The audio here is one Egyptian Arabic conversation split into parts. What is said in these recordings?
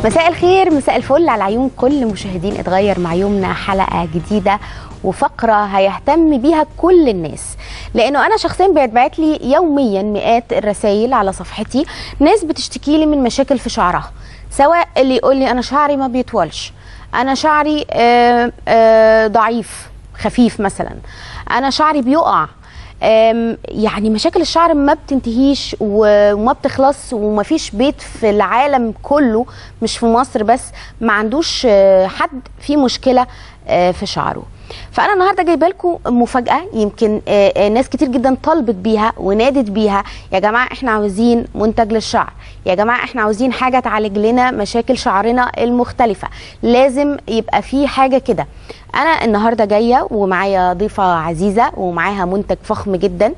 مساء الخير مساء الفل على عيون كل مشاهدين اتغير مع يومنا حلقه جديده وفقره هيهتم بيها كل الناس لانه انا شخصيا بيتبعت لي يوميا مئات الرسائل على صفحتي ناس بتشتكي لي من مشاكل في شعرها سواء اللي يقول لي انا شعري ما بيطولش انا شعري آه، آه، ضعيف خفيف مثلا انا شعري بيقع أم، يعني مشاكل الشعر ما بتنتهيش و- وما بتخلص ومفيش بيت في العالم كله مش في مصر بس ما عندوش آه، حد فيه مشكله آه، في شعره فانا النهارده جايبه لكم مفاجاه يمكن آه، آه، ناس كتير جدا طلبت بيها ونادت بيها يا جماعه احنا عاوزين منتج للشعر يا جماعه احنا عاوزين حاجه تعالج لنا مشاكل شعرنا المختلفه لازم يبقى في حاجه كده انا النهارده جايه ومعايا ضيفه عزيزه ومعاها منتج فخم جدا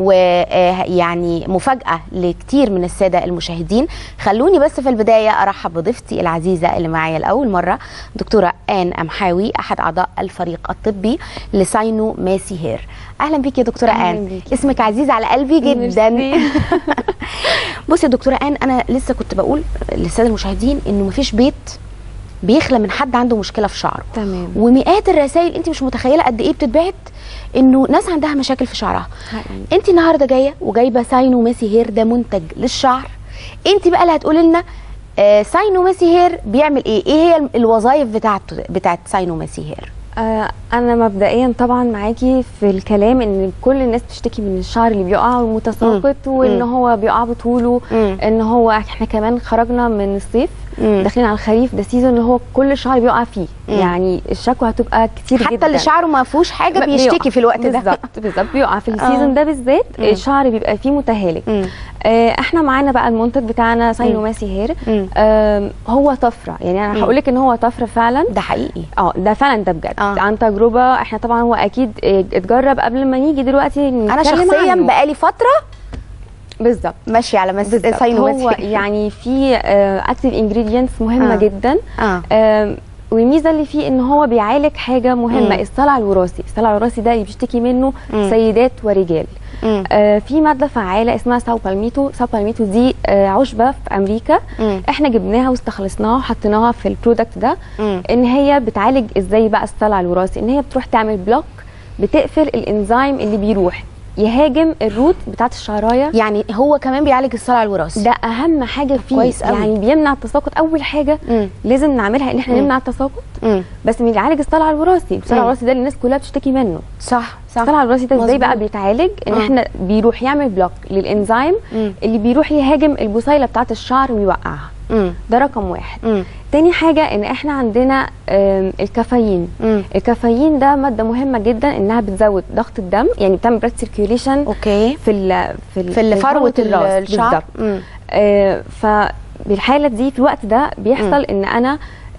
ويعني مفاجاه لكتير من الساده المشاهدين خلوني بس في البدايه ارحب بضيفتي العزيزه اللي معايا لاول مره دكتوره ان امحاوي احد اعضاء الفريق الطبي لساينو ماسي هير اهلا بيك يا دكتوره أهلاً ان بيكي. اسمك عزيز على قلبي جدا ميرسي. بصي يا دكتوره ان انا لسه كنت بقول للساده المشاهدين انه مفيش بيت بيخلى من حد عنده مشكله في شعره تمام ومئات الرسائل انت مش متخيله قد ايه بتتبعت انه ناس عندها مشاكل في شعرها حقيقي. انت النهارده جايه وجايبه ساينو ماسي هير ده منتج للشعر انت بقى اللي هتقولي لنا آه ساينو ماسي هير بيعمل ايه ايه هي الوظائف بتاعته بتاعت ساينو ماسي هير آه انا مبدئيا طبعا معاكي في الكلام ان كل الناس بتشتكي من الشعر اللي بيقع والمتساقط وان مم. هو بيقع بطوله مم. ان هو احنا كمان خرجنا من الصيف مم. داخلين على الخريف ده سيزون اللي هو كل الشعر بيقع فيه مم. يعني الشكوى هتبقى كتير جدا حتى اللي شعره ما فيهوش حاجه ب- بيشتكي بيقع. في الوقت ده بالظبط بالظبط بيقع في آه. السيزون ده بالذات مم. الشعر بيبقى فيه متهالك مم. آه احنا معانا بقى المنتج بتاعنا مم. ساينو ماسي هير مم. آه هو طفره يعني مم. انا هقول لك ان هو طفره فعلا ده حقيقي اه ده فعلا ده بجد آه. آه. عن تجربه احنا طبعا هو اكيد اه، اتجرب قبل ما نيجي دلوقتي انا نتكلم شخصيا عنه. بقالي فتره بالظبط ماشيه على مس... بالظبط. ساينو هو ماسي هير. يعني في اكتيف انجريدينتس مهمه آه. آه. جدا اه آم، والميزه اللي فيه ان هو بيعالج حاجه مهمه مم. الصلع الوراثي الصلع الوراثي ده اللي بيشتكي منه مم. سيدات ورجال مم. آه في ماده فعاله اسمها ساو بالميتو ساو بالميتو دي آه عشبه في امريكا مم. احنا جبناها واستخلصناها وحطيناها في البرودكت ده مم. ان هي بتعالج ازاي بقى الصلع الوراثي ان هي بتروح تعمل بلوك بتقفل الانزيم اللي بيروح يهاجم الروت بتاعت الشعرايه يعني هو كمان بيعالج الصلع الوراثي ده اهم حاجه فيه كويس قوي. يعني بيمنع التساقط اول حاجه مم. لازم نعملها ان احنا مم. نمنع التساقط مم. بس بيعالج الصلع الوراثي الصلع مم. الوراثي ده اللي الناس كلها بتشتكي منه صح صح الصلع الوراثي ده ازاي بقى مظبوط. بيتعالج ان آه. احنا بيروح يعمل بلوك للانزيم مم. اللي بيروح يهاجم البصيله بتاعت الشعر ويوقعها مم. ده رقم واحد مم. تاني حاجة ان احنا عندنا آم، الكافيين مم. الكافيين ده مادة مهمة جدا انها بتزود ضغط الدم يعني بتعمل بلاد سيركيوليشن اوكي في ال في ال- في اللي فروه الراس الشعر بالظبط مم. آه فبالحالة دي في الوقت ده بيحصل ان انا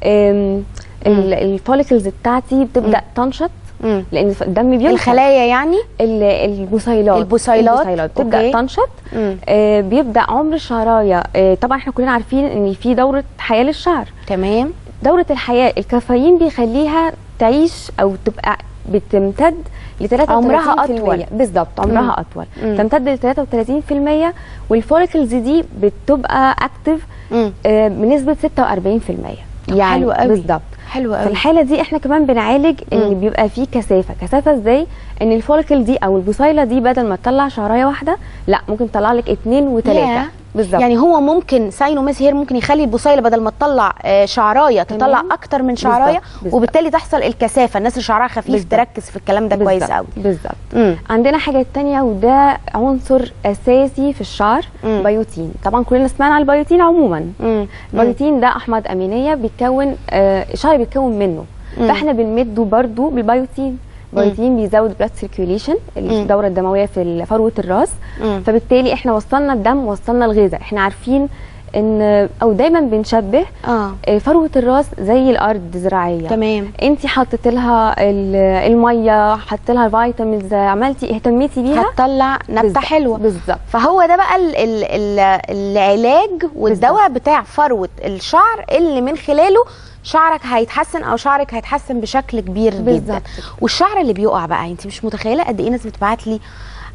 الفوليكلز بتاعتي بتبدا تنشط مم. لان الدم بينشط الخلايا يعني ال- البصيلات البصيلات، البصيلات أوكي. بتبدا تنشط مم. آه بيبدا عمر الشعرايه آه طبعا احنا كلنا عارفين ان في دوره حياه للشعر تمام دوره الحياه الكافيين بيخليها تعيش او تبقى بتمتد ل 33% عمرها أطول. بالظبط مم. عمرها اطول مم. تمتد ل 33% والفوليكلز دي بتبقى اكتف مم. آه بنسبه 46% يعني حلو قوي. بالظبط حلو في قوي الحاله دي احنا كمان بنعالج ان مم. بيبقى فيه كثافه كثافه ازاي ان الفوليكل دي او البصيله دي بدل ما تطلع شعرايه واحده لا ممكن تطلع لك اتنين ياه. وثلاثه بالظبط يعني هو ممكن ساينو ماسي هير ممكن يخلي البصيله بدل ما تطلع آه، شعرايه تطلع تمام. اكتر من شعرايه بالظبط، بالظبط. وبالتالي تحصل الكثافه الناس اللي شعرها خفيف بالظبط. تركز في الكلام ده كويس بالظبط، قوي بالظبط مم. عندنا حاجه تانية وده عنصر اساسي في الشعر مم. بيوتين طبعا كلنا سمعنا عن البيوتين عموما مم. البيوتين ده احماض امينيه بيتكون آه الشعر بيتكون منه مم. فاحنا بنمده برضو بالبيوتين البيوتين بيزود بلاد سيركيوليشن الدوره الدمويه في فروه الراس مم. فبالتالي احنا وصلنا الدم وصلنا الغذاء احنا عارفين ان او دايما بنشبه اه آه، فروه الراس زي الارض زراعيه تمام انت حطيت لها ال- الميه حطيت لها فيتامينز عملتي اهتميتي بيها هتطلع نبته بالظبط، حلوه بالظبط فهو ده بقى ال ال ال العلاج والدواء بتاع فروه الشعر اللي من خلاله شعرك هيتحسن او شعرك هيتحسن بشكل كبير جدا بالظبط. والشعر اللي بيقع بقى انت مش متخيله قد ايه ناس بتبعت لي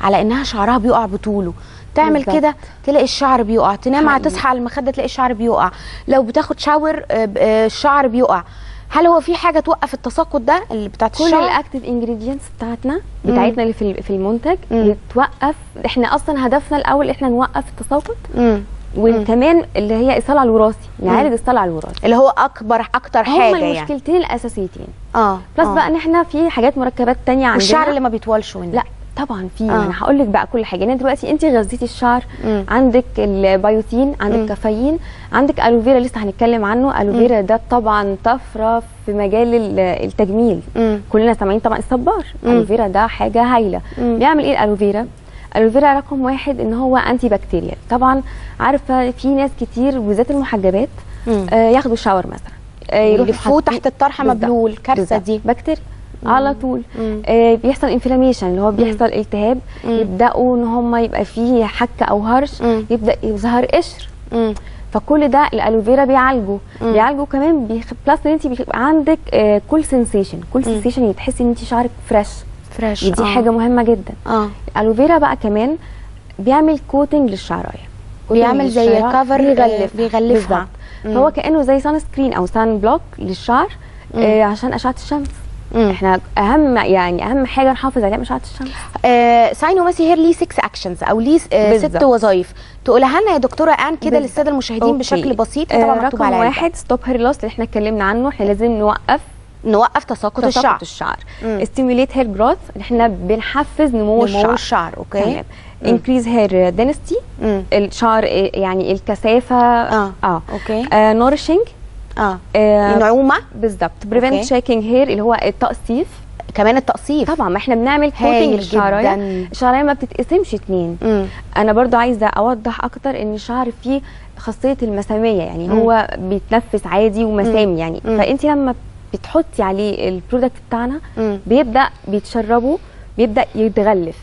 على انها شعرها بيقع بطوله تعمل بالظبط. كده تلاقي الشعر بيقع تنام حقيقي. تصحى على المخده تلاقي الشعر بيقع لو بتاخد شاور آه، ب- آه، الشعر بيقع هل هو في حاجه توقف التساقط ده اللي بتاعت كل الشعر الاكتيف انجريدينتس بتاعتنا بتاعتنا اللي في في المنتج مم. بتوقف احنا اصلا هدفنا الاول احنا نوقف التساقط مم. وكمان اللي هي الصلع الوراثي نعالج الصلع الوراثي اللي هو اكبر اكتر هما حاجه يعني المشكلتين الاساسيتين اه بلس آه. بقى ان احنا في حاجات مركبات تانية عندنا والشعر اللي ما بيطولش والنبي. لا طبعا في آه. انا هقول لك بقى كل حاجه يعني دلوقتي انت غذيتي الشعر مم. عندك البيوتين عندك مم. كافيين عندك الوفيرا لسه هنتكلم عنه الوفيرا ده طبعا طفره في مجال ال- التجميل مم. كلنا سامعين طبعا الصبار مم. الوفيرا ده حاجه هايله مم. بيعمل ايه الالوفيرا الالوفيرا رقم واحد ان هو انتي بكتيريال طبعا عارفه في ناس كتير بالذات المحجبات مم. آه ياخدوا شاور مثلا آه يروحوا يلفوه حاطين- تحت الطرحه بالظبط. مبلول كارثه بالظبط. دي بكتيريا على طول مم. آه بيحصل انفلاميشن اللي هو بيحصل التهاب مم. يبداوا ان هم يبقى فيه حك او هرش مم. يبدا يظهر قشر مم. فكل ده الالوفيرا بيعالجه مم. بيعالجه كمان بيخ... بلس ان انت بيبقى عندك آه كل سنسيشن كل سنسيشن تحسي ان انت شعرك فريش فريش دي آه. حاجه مهمه جدا اه الالوفيرا بقى كمان بيعمل كوتنج للشعرايه كوتنج بيعمل زي للشعراية، كفر بيغلف بيغلفها بالظبط. فهو كانه زي سان سكرين او سان بلوك للشعر آه عشان اشعه الشمس مم. احنا اهم يعني اهم حاجه نحافظ عليها اشعه الشمس آه ساينو ماسي هير ليه 6 اكشنز او ليه آه ست بالظبط. وظايف تقولها لنا يا دكتوره ان كده بالظبط. للساده المشاهدين أوكي. بشكل بسيط آه طبعا مكتوب رقم على العلبة. واحد ستوب هير لوس اللي احنا اتكلمنا عنه احنا لازم نوقف نوقف تساقط الشعر تساقط الشعر مم. ستيموليت هير جروث اللي احنا بنحفز نمو, نمو الشعر الشعر اوكي تمام انكريز هير دينستي مم. الشعر آه، يعني الكثافه اه اه اوكي نورشنج اه آه النعومه بالظبط بريفنت أوكي. شيكينج هير اللي هو التقصيف كمان التقصيف طبعا ما احنا بنعمل كوتنج هايل للشعرايه جداً. الشعرايه ما بتتقسمش اتنين مم. انا برضو عايزه اوضح اكتر ان الشعر فيه خاصيه المساميه يعني مم. هو بيتنفس عادي ومسام يعني مم. فانت لما بتحطي عليه البرودكت بتاعنا مم. بيبدا بيتشربه بيبدا يتغلف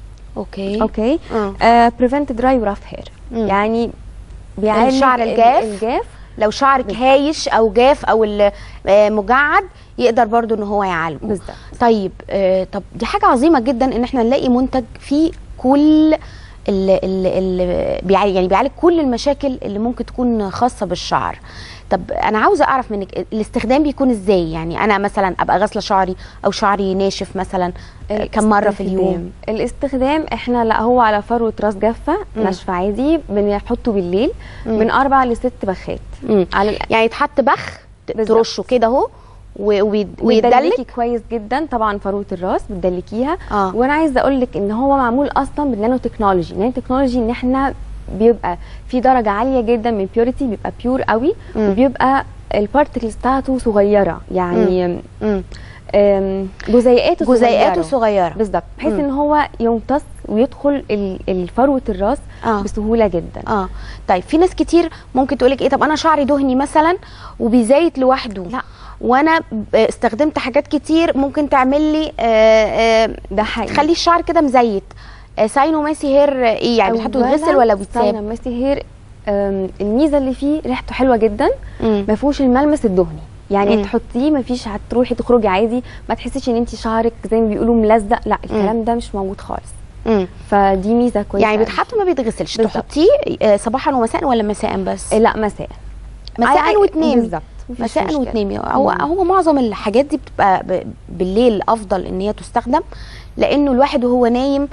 اوكي اوكي اه بريفنت دراي وراف هير مم. يعني بيعالج الشعر ال- الجاف. الجاف لو شعرك بالظبط. هايش او جاف او ال- آه، مجعد يقدر برضو ان هو يعالجه بالظبط طيب آه طب دي حاجه عظيمه جدا ان احنا نلاقي منتج فيه كل ال ال ال بيعالج يعني بيعالج كل المشاكل اللي ممكن تكون خاصه بالشعر طب انا عاوزه اعرف منك الاستخدام بيكون ازاي يعني انا مثلا ابقى غاسله شعري او شعري ناشف مثلا آه، كم مره في اليوم الاستخدام- الاستخدام احنا لا هو على فروه راس جافه مم. ناشفه عادي بنحطه بالليل مم. من اربع لست بخات مم. على الأقل. يعني يتحط بخ ت- بالظبط. ترشه كده اهو و- وي- ويدلك بتدلكي كويس جدا طبعا فروه الراس بتدلكيها اه وانا عايزه اقول لك ان هو معمول اصلا بالنانو تكنولوجي نانو تكنولوجي ان احنا بيبقى في درجه عاليه جدا من بيوريتي بيبقى بيور قوي مم. وبيبقى البارتكلز بتاعته صغيره يعني مم. أم، جزيئاته جزيئاته صغيرة. صغيره بالظبط بحيث مم. ان هو يمتص ويدخل ال- الفروه الراس اه بسهوله جدا اه طيب في ناس كتير ممكن تقولك ايه طب انا شعري دهني مثلا وبيزيت لوحده لا. وانا ب- استخدمت حاجات كتير ممكن تعمل لي آه، آه، ده حقيقي تخلي الشعر كده مزيت آه، ساينو ماسي هير آه، ايه يعني بتحطه يتغسل ولا بيتساب ماسي هير أم، الميزه اللي فيه ريحته حلوه جدا مم. ما فيهوش الملمس الدهني يعني مم. تحطيه ما فيش هتروحي تخرجي عادي ما تحسيش ان انت شعرك زي ما بيقولوا ملزق لا الكلام ده مش موجود خالص مم. فدي ميزه كويسه يعني أوي. بيتحط ما بيتغسلش بالظبط. تحطيه آه، صباحا ومساء ولا مساء بس لا مساء مساء عادي- وتنامي بالظبط مفيش مساء مشكلة. وتنامي هو مم. هو معظم الحاجات دي بتبقى ب- بالليل افضل ان هي تستخدم لانه الواحد وهو نايم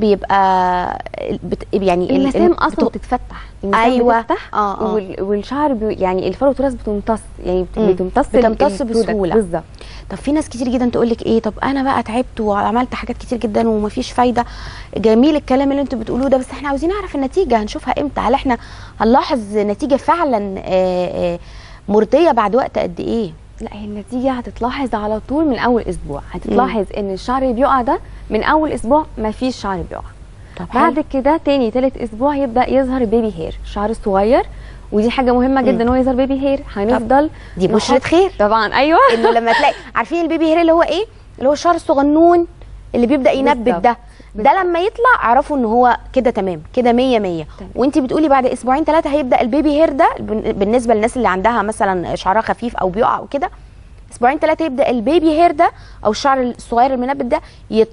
بيبقى بت يعني ال- المسام ال- اصلا بت- بتتفتح المسام أيوة. بتفتح آه، آه. وال- والشعر بي يعني الفروه الراس بتمتص يعني بت- مم. بتمتص ال- بتمتص البرودكت. بسهولة. بالظبط طب في ناس كتير جدا تقول لك ايه طب انا بقى تعبت وعملت حاجات كتير جدا ومفيش فايده جميل الكلام اللي انتوا بتقولوه ده بس احنا عاوزين نعرف النتيجه هنشوفها امتى هل احنا هنلاحظ نتيجه فعلا آه، آه، مرضيه بعد وقت قد ايه لا هي النتيجه هتتلاحظ على طول من اول اسبوع هتتلاحظ ان الشعر اللي بيقع ده من اول اسبوع ما فيش شعر بيقع طب بعد كده تاني تالت اسبوع يبدا يظهر بيبي هير الشعر الصغير ودي حاجه مهمه جدا ان هو يظهر بيبي هير هنفضل دي بشرة نحط- خير. طبعا ايوه انه لما تلاقي عارفين البيبي هير اللي هو ايه اللي هو الشعر الصغنون اللي بيبدا ينبت بالظبط. ده ده بالظبط. لما يطلع اعرفوا ان هو كده تمام كده 100 100 تمام. وانت بتقولي بعد اسبوعين ثلاثه هيبدا البيبي هير ده بن- بالنسبه للناس اللي عندها مثلا شعرها خفيف او بيقع او كده اسبوعين ثلاثه يبدا البيبي هير ده او الشعر الصغير المنبت ده يطلع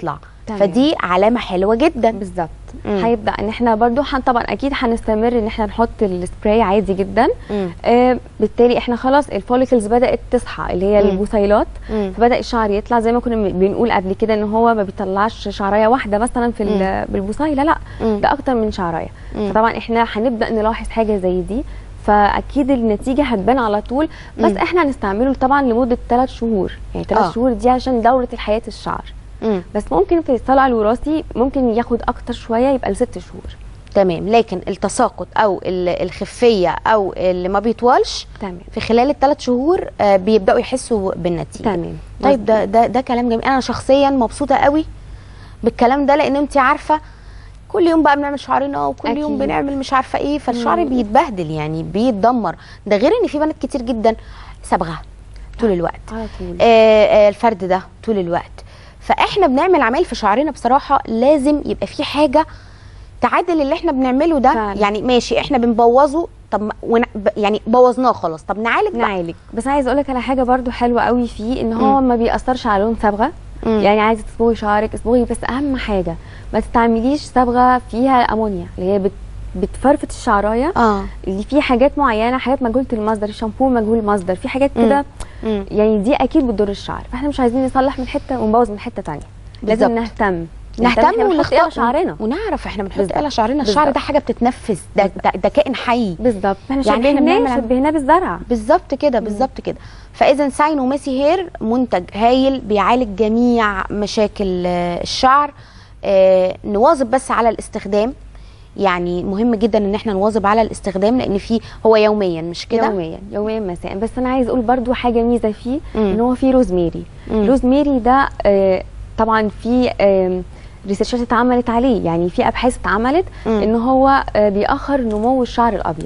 تمام. فدي علامه حلوه جدا بالظبط مم. هيبدا ان احنا برضو حن طبعا اكيد هنستمر ان احنا نحط السبراي عادي جدا مم. آه بالتالي احنا خلاص الفوليكلز بدات تصحى اللي هي مم. البصيلات مم. فبدا الشعر يطلع زي ما كنا بنقول قبل كده ان هو ما بيطلعش شعرايه واحده مثلا في ال- بالبصيله لا مم. ده اكتر من شعرايه مم. فطبعا احنا هنبدا نلاحظ حاجه زي دي فاكيد النتيجه هتبان على طول بس مم. احنا هنستعمله طبعا لمده 3 شهور يعني 3 آه. شهور دي عشان دوره الحياه الشعر مم. بس ممكن في الصلع الوراثي ممكن ياخد اكتر شويه يبقى لست شهور تمام لكن التساقط او ال- الخفيه او اللي ما بيطولش تمام في خلال الثلاث شهور آه، بيبداوا يحسوا بالنتيجه تمام طيب ده ده ده كلام جميل انا شخصيا مبسوطه قوي بالكلام ده لان انت عارفه كل يوم بقى بنعمل شعرنا وكل أكيد. يوم أكيد. بنعمل مش عارفه ايه فالشعر مم. بيتبهدل يعني بيتدمر ده غير ان في بنات كتير جدا صبغه طول الوقت على طول آه آه الفرد ده طول الوقت فاحنا بنعمل عمال في شعرنا بصراحه لازم يبقى في حاجه تعادل اللي احنا بنعمله ده فعلا. يعني ماشي احنا بنبوظه طب ما- ون... ب- يعني بوظناه خلاص طب نعالج بقى نعالج بس عايز اقول لك على حاجه برضو حلوه قوي فيه ان هو ما بيأثرش على لون صبغه مم. يعني عايزه تصبغي شعرك اصبغي بس اهم حاجه ما تستعمليش صبغه فيها امونيا اللي هي بت بتفرفت الشعرايه اه اللي فيه حاجات معينه حاجات مجهوله المصدر شامبو مجهول المصدر في حاجات كده مم. يعني دي اكيد بتضر الشعر فاحنا مش عايزين نصلح من حته ونبوظ من حته تانية لازم بالظبط. نهتم نهتم إحنا بنحط ونخطأ إيه على شعرنا ونعرف احنا بنحط بالظبط. ايه على شعرنا الشعر بالظبط. ده حاجه بتتنفس ده ده, ده كائن حي بالظبط احنا يعني إحنا شبهناه بنعمل- شبهناه بالزرع بالظبط كده بالظبط كده فاذا ساينو ميسي هير منتج هايل بيعالج جميع مشاكل آه، الشعر آه، نواظب بس على الاستخدام يعني مهم جدا ان احنا نواظب على الاستخدام لان في هو يوميا مش كده يوميا يوميا مساء بس انا عايز اقول برضو حاجه ميزه فيه مم. ان هو فيه روزميري مم. روزميري ده آه، طبعا في آم، ريسيرشات اتعملت عليه يعني في ابحاث اتعملت مم. ان هو آه، بيأخر نمو الشعر الابيض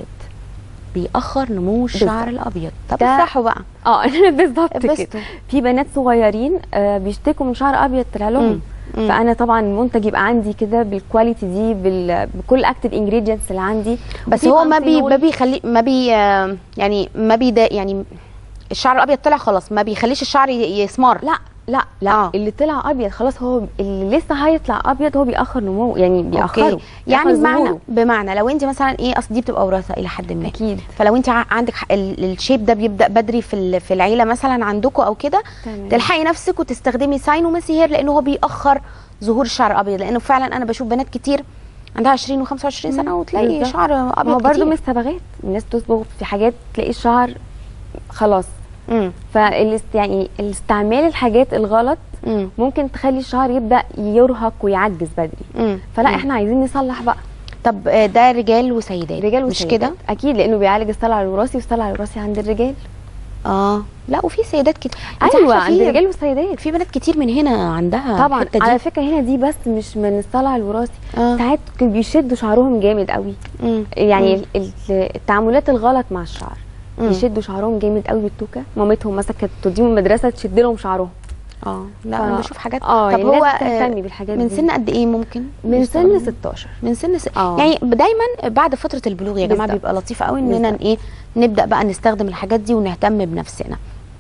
بيأخر نمو الشعر بالظبط. الابيض طب ده- افرحوا بقى اه بالظبط كده اتبسطوا. في بنات صغيرين آه، بيشتكوا من شعر ابيض طلع لهم مم. مم. فانا طبعا المنتج يبقى عندي كده بالكواليتي دي بال... بكل اكتف انجريدينتس اللي عندي بس وفي هو ما بي بانثينول. ما بيخلي ما بي آه، يعني ما بيدا يعني الشعر الابيض طلع خلاص ما بيخليش الشعر ي- يسمر لا لا لا آه. آه. اللي طلع ابيض خلاص هو اللي لسه هيطلع ابيض هو بيأخر نمو يعني بيأخره أوكي. يعني بيأخر بمعنى ظهوره. بمعنى لو انت مثلا ايه اصل دي بتبقى وراثه الى حد ما اكيد فلو انت ع- عندك ح- ال- الشيب ده بيبدا بدري في ال- في العيله مثلا عندكم او كده تمام. تلحقي نفسك وتستخدمي ساينو ميسي هير لانه هو بيأخر ظهور الشعر الابيض لانه فعلا انا بشوف بنات كتير عندها 20 و25 سنه وتلاقي بالظبط. شعر ما ابيض هو برضه كتير. مش صبغات الناس تصبغ في حاجات تلاقي الشعر خلاص مم. فالاست يعني الاستعمال الحاجات الغلط مم. ممكن تخلي الشعر يبدا يرهق ويعجز بدري مم. فلا مم. احنا عايزين نصلح بقى طب آه، ده رجال وسيدات رجال مش وسيدات. كده اكيد لانه بيعالج الصلع الوراثي والصلع الوراثي عند الرجال اه لا وفي سيدات كتير انت ايوه عارفة عند في- الرجال والسيدات في بنات كتير من هنا عندها طبعا الحتة دي. على فكره هنا دي بس مش من الصلع الوراثي آه. ساعات كانوا بيشدوا شعرهم جامد قوي مم. يعني مم. ال- ال- التعاملات الغلط مع الشعر مم. يشدوا شعرهم جامد قوي بالتوكه مامتهم مثلا كانت توديهم المدرسه تشد لهم شعرهم اه لا ف- انا بشوف حاجات اه طب يعني هو لازم آه، تهتمي بالحاجات من دي. سن قد ايه ممكن من سن يستخدم؟ 16 من سن س... آه. يعني دايما بعد فتره البلوغ يا جماعه بالظبط. بيبقى لطيف قوي اننا بالظبط. ايه نبدا بقى نستخدم الحاجات دي ونهتم بنفسنا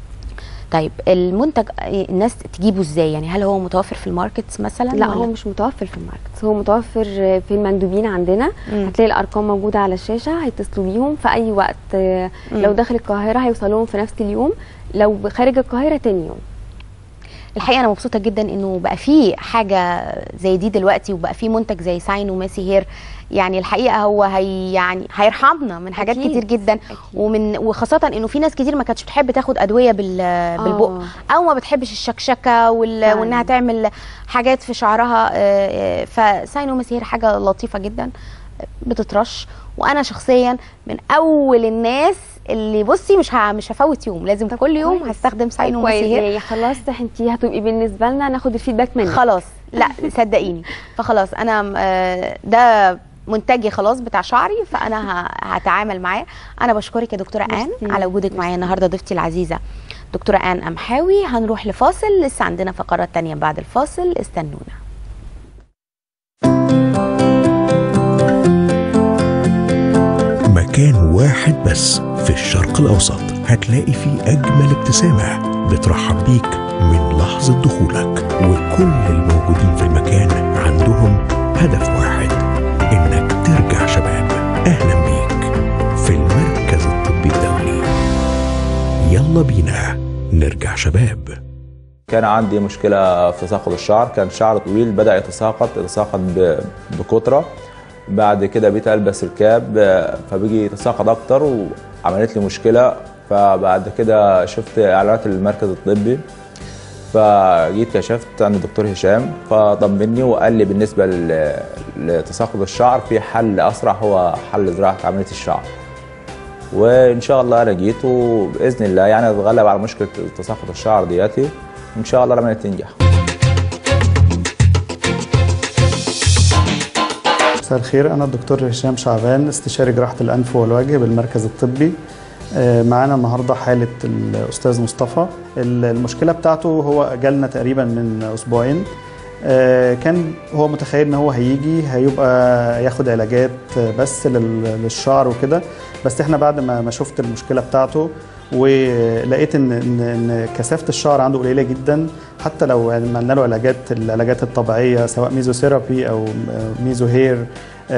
طيب المنتج آه، الناس تجيبه ازاي يعني هل هو متوفر في الماركتس مثلا لا ولا؟ هو مش متوفر في الماركت هو متوفر في المندوبين عندنا مم. هتلاقي الارقام موجوده على الشاشه هيتصلوا بيهم في اي وقت آه، مم. لو داخل القاهره هيوصلوهم في نفس اليوم لو خارج القاهره تاني يوم الحقيقه انا مبسوطه جدا انه بقى في حاجه زي دي دلوقتي وبقى في منتج زي ساين وماسي هير يعني الحقيقه هو هي يعني هيرحمنا من حاجات أكيد. كتير جدا أكيد. ومن وخاصه انه في ناس كتير ما كانتش بتحب تاخد ادويه بال بالبق آه. او ما بتحبش الشكشكه وال... فعلا. وانها تعمل حاجات في شعرها آه، آه، فساين وماسي هير حاجه لطيفه جدا بتترش وانا شخصيا من اول الناس اللي بصي مش ه... مش هفوت يوم لازم كل يوم كويس. هستخدم ساين كويس وماسي هير يعني خلاص انت هتبقي بالنسبه لنا ناخد الفيدباك منك خلاص لا صدقيني فخلاص انا آه، ده منتجي خلاص بتاع شعري فانا ه- هتعامل معاه انا بشكرك يا دكتوره ان ميرسي. على وجودك معايا النهارده ضيفتي العزيزه دكتوره ان امحاوي هنروح لفاصل لسه عندنا فقرات تانية بعد الفاصل استنونا مكان واحد بس في الشرق الأوسط هتلاقي فيه أجمل ابتسامة بترحب بيك من لحظة دخولك وكل الموجودين في المكان عندهم هدف واحد إنك ترجع شباب أهلا بيك في المركز الطبي الدولي يلا بينا نرجع شباب كان عندي مشكلة في تساقط الشعر كان شعر طويل بدأ يتساقط يتساقط ب- بكترة بعد كده بقيت ألبس الكاب آه، فبيجي يتساقط أكتر وعملت لي مشكلة فبعد كده شفت إعلانات المركز الطبي فجيت كشفت عند الدكتور هشام فطمني وقال لي بالنسبة ل- لتساقط الشعر في حل أسرع هو حل زراعة عملية الشعر وان شاء الله انا جيت وباذن الله يعني اتغلب على مشكله تساقط الشعر دياتي وان شاء الله العمليه تنجح مساء الخير أنا الدكتور هشام شعبان استشاري جراحة الأنف والوجه بالمركز الطبي آه، معانا النهاردة حالة الأستاذ مصطفى ال- المشكلة بتاعته هو جالنا تقريبا من أسبوعين آه، كان هو متخيل ان هو هيجي هيبقى ياخد علاجات بس لل- للشعر وكده بس احنا بعد ما ما شفت المشكله بتاعته ولقيت ان ان ان كثافه الشعر عنده قليله جدا حتى لو عملنا له علاجات العلاجات الطبيعيه سواء ميزوثيرابي او ميزو هير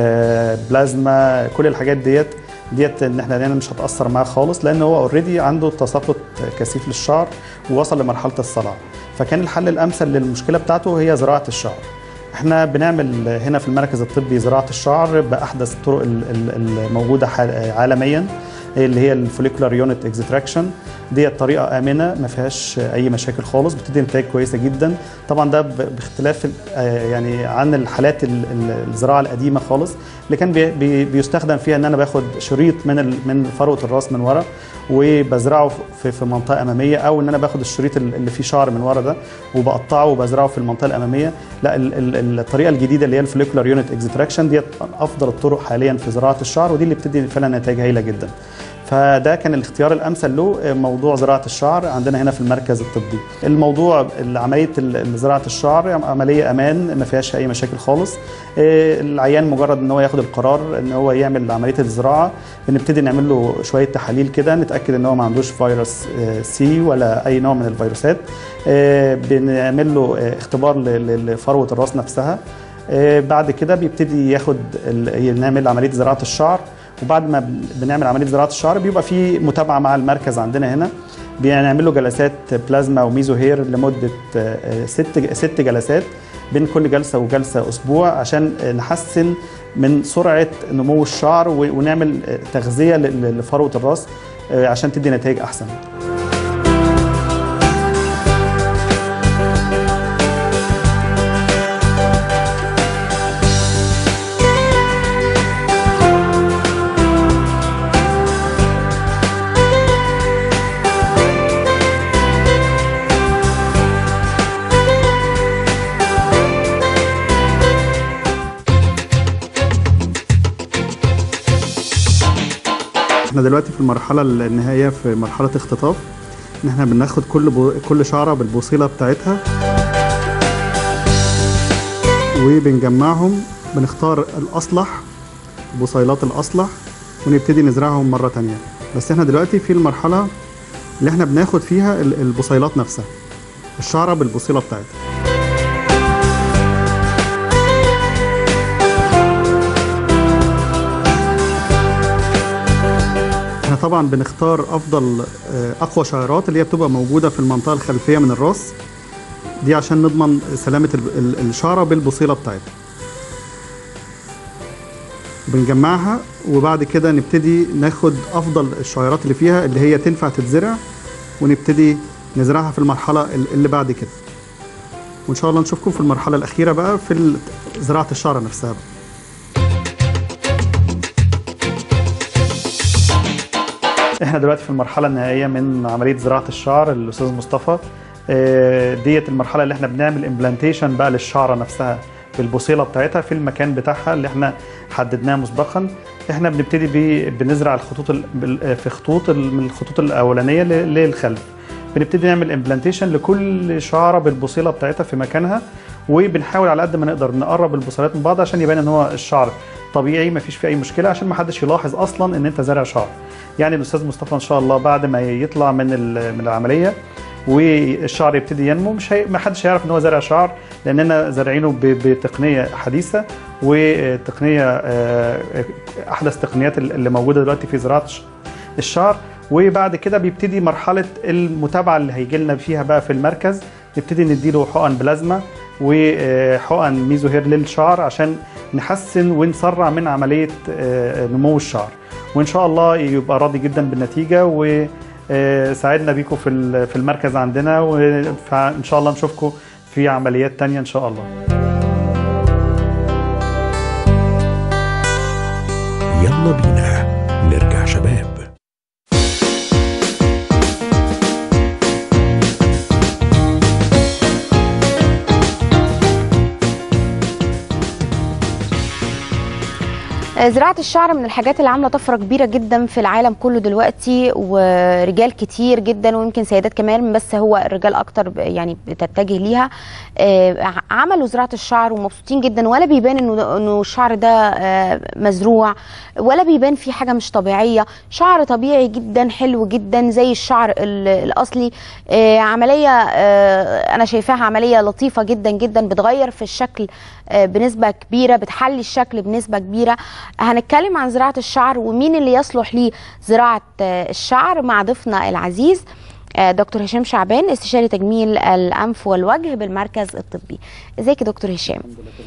آه، بلازما كل الحاجات ديت ديت ان احنا يعني مش هتاثر معاه خالص لان هو اوريدي عنده تساقط كثيف للشعر ووصل لمرحله الصلع فكان الحل الامثل للمشكله بتاعته هي زراعه الشعر احنا بنعمل هنا في المركز الطبي زراعه الشعر باحدث الطرق ال- ال- الموجوده حال- عالميا اللي هي الفوليكولار يونت اكستراكشن دي طريقه امنه ما فيهاش اي مشاكل خالص بتدي نتائج كويسه جدا طبعا ده ب- باختلاف ال- آه يعني عن الحالات ال- ال- الزراعه القديمه خالص اللي كان بي- بي- بيستخدم فيها ان انا باخد شريط من ال- من فروه الراس من ورا وبزرعه في في منطقه اماميه او ان انا باخد الشريط ال- اللي فيه شعر من ورا ده وبقطعه وبزرعه في المنطقه الاماميه لا ال- ال- الطريقه الجديده اللي هي الفوليكولار يونت اكستراكشن ديت افضل الطرق حاليا في زراعه الشعر ودي اللي بتدي فعلا نتائج هايله جدا فده كان الاختيار الامثل له موضوع زراعه الشعر عندنا هنا في المركز الطبي الموضوع عمليه ال- زراعه الشعر عمليه امان ما فيهاش اي مشاكل خالص إيه، العيان مجرد ان هو ياخد القرار ان هو يعمل عمليه الزراعه بنبتدي نعمل له شويه تحاليل كده نتاكد ان هو ما عندوش فيروس آه، سي ولا اي نوع من الفيروسات آه، بنعمل له آه، اختبار ل- ل- لفروه الراس نفسها آه، بعد كده بيبتدي ياخد ال- نعمل عمليه زراعه الشعر وبعد ما بن- بنعمل عمليه زراعه الشعر بيبقى في متابعه مع المركز عندنا هنا بنعمل له جلسات بلازما وميزو هير لمده آه، ست ست جلسات بين كل جلسه وجلسه اسبوع عشان آه، نحسن من سرعه نمو الشعر و- ونعمل آه، تغذيه ل- ل- لفروه الراس آه، عشان تدي نتائج احسن احنا دلوقتي في المرحله النهائيه في مرحله اختطاف ان احنا بناخد كل بو... كل شعره بالبوصيله بتاعتها وبنجمعهم بنختار الاصلح بصيلات الاصلح ونبتدي نزرعهم مره تانية بس احنا دلوقتي في المرحله اللي احنا بناخد فيها ال- البصيلات نفسها الشعره بالبوصيله بتاعتها احنا طبعا بنختار افضل آه، اقوى شعيرات اللي هي بتبقى موجوده في المنطقه الخلفيه من الراس دي عشان نضمن سلامه ال- ال- الشعره بالبصيله بتاعتها بنجمعها وبعد كده نبتدي ناخد افضل الشعيرات اللي فيها اللي هي تنفع تتزرع ونبتدي نزرعها في المرحله ال- اللي بعد كده وان شاء الله نشوفكم في المرحله الاخيره بقى في ال- زراعه الشعره نفسها بقى. احنا دلوقتي في المرحله النهائيه من عمليه زراعه الشعر الاستاذ مصطفى آه، ديت المرحله اللي احنا بنعمل امبلانتيشن بقى للشعره نفسها بالبصيله بتاعتها في المكان بتاعها اللي احنا حددناه مسبقا احنا بنبتدي بي- بنزرع الخطوط ال- بال- آه، في خطوط ال- من الخطوط الاولانيه ل- للخلف بنبتدي نعمل امبلانتيشن لكل شعره بالبصيله بتاعتها في مكانها وبنحاول على قد ما نقدر نقرب البصيلات من بعض عشان يبان ان هو الشعر طبيعي مفيش فيه اي مشكله عشان ما حدش يلاحظ اصلا ان انت زارع شعر يعني الاستاذ مصطفى ان شاء الله بعد ما يطلع من ال- من العمليه والشعر يبتدي ينمو مش هي... ما حدش هيعرف ان هو زارع شعر لاننا زارعينه ب... بتقنيه حديثه وتقنيه آه، احدث تقنيات اللي موجوده دلوقتي في زراعه الش- الشعر وبعد كده بيبتدي مرحله المتابعه اللي هيجي لنا فيها بقى في المركز نبتدي نديله حقن بلازما وحقن ميزوهير للشعر عشان نحسن ونسرع من عمليه آه، نمو الشعر وان شاء الله يبقى راضي جدا بالنتيجه وساعدنا بيكم في ال- في المركز عندنا وان شاء الله نشوفكم في عمليات تانية ان شاء الله يلا بينا نرجع شباب زراعة الشعر من الحاجات اللي عاملة طفرة كبيرة جدا في العالم كله دلوقتي ورجال كتير جدا ويمكن سيدات كمان بس هو الرجال أكتر ب- يعني بتتجه ليها آه، ع- عملوا زراعة الشعر ومبسوطين جدا ولا بيبان إنه ده- إنه الشعر ده آه، مزروع ولا بيبان فيه حاجة مش طبيعية شعر طبيعي جدا حلو جدا زي الشعر ال- الأصلي آه، عملية آه، أنا شايفاها عملية لطيفة جدا جدا بتغير في الشكل آه، بنسبة كبيرة بتحلي الشكل بنسبة كبيرة هنتكلم عن زراعة الشعر ومين اللي يصلح ليه زراعة آه، الشعر مع ضيفنا العزيز آه، دكتور هشام شعبان استشاري تجميل الأنف والوجه بالمركز الطبي ازيك يا دكتور هشام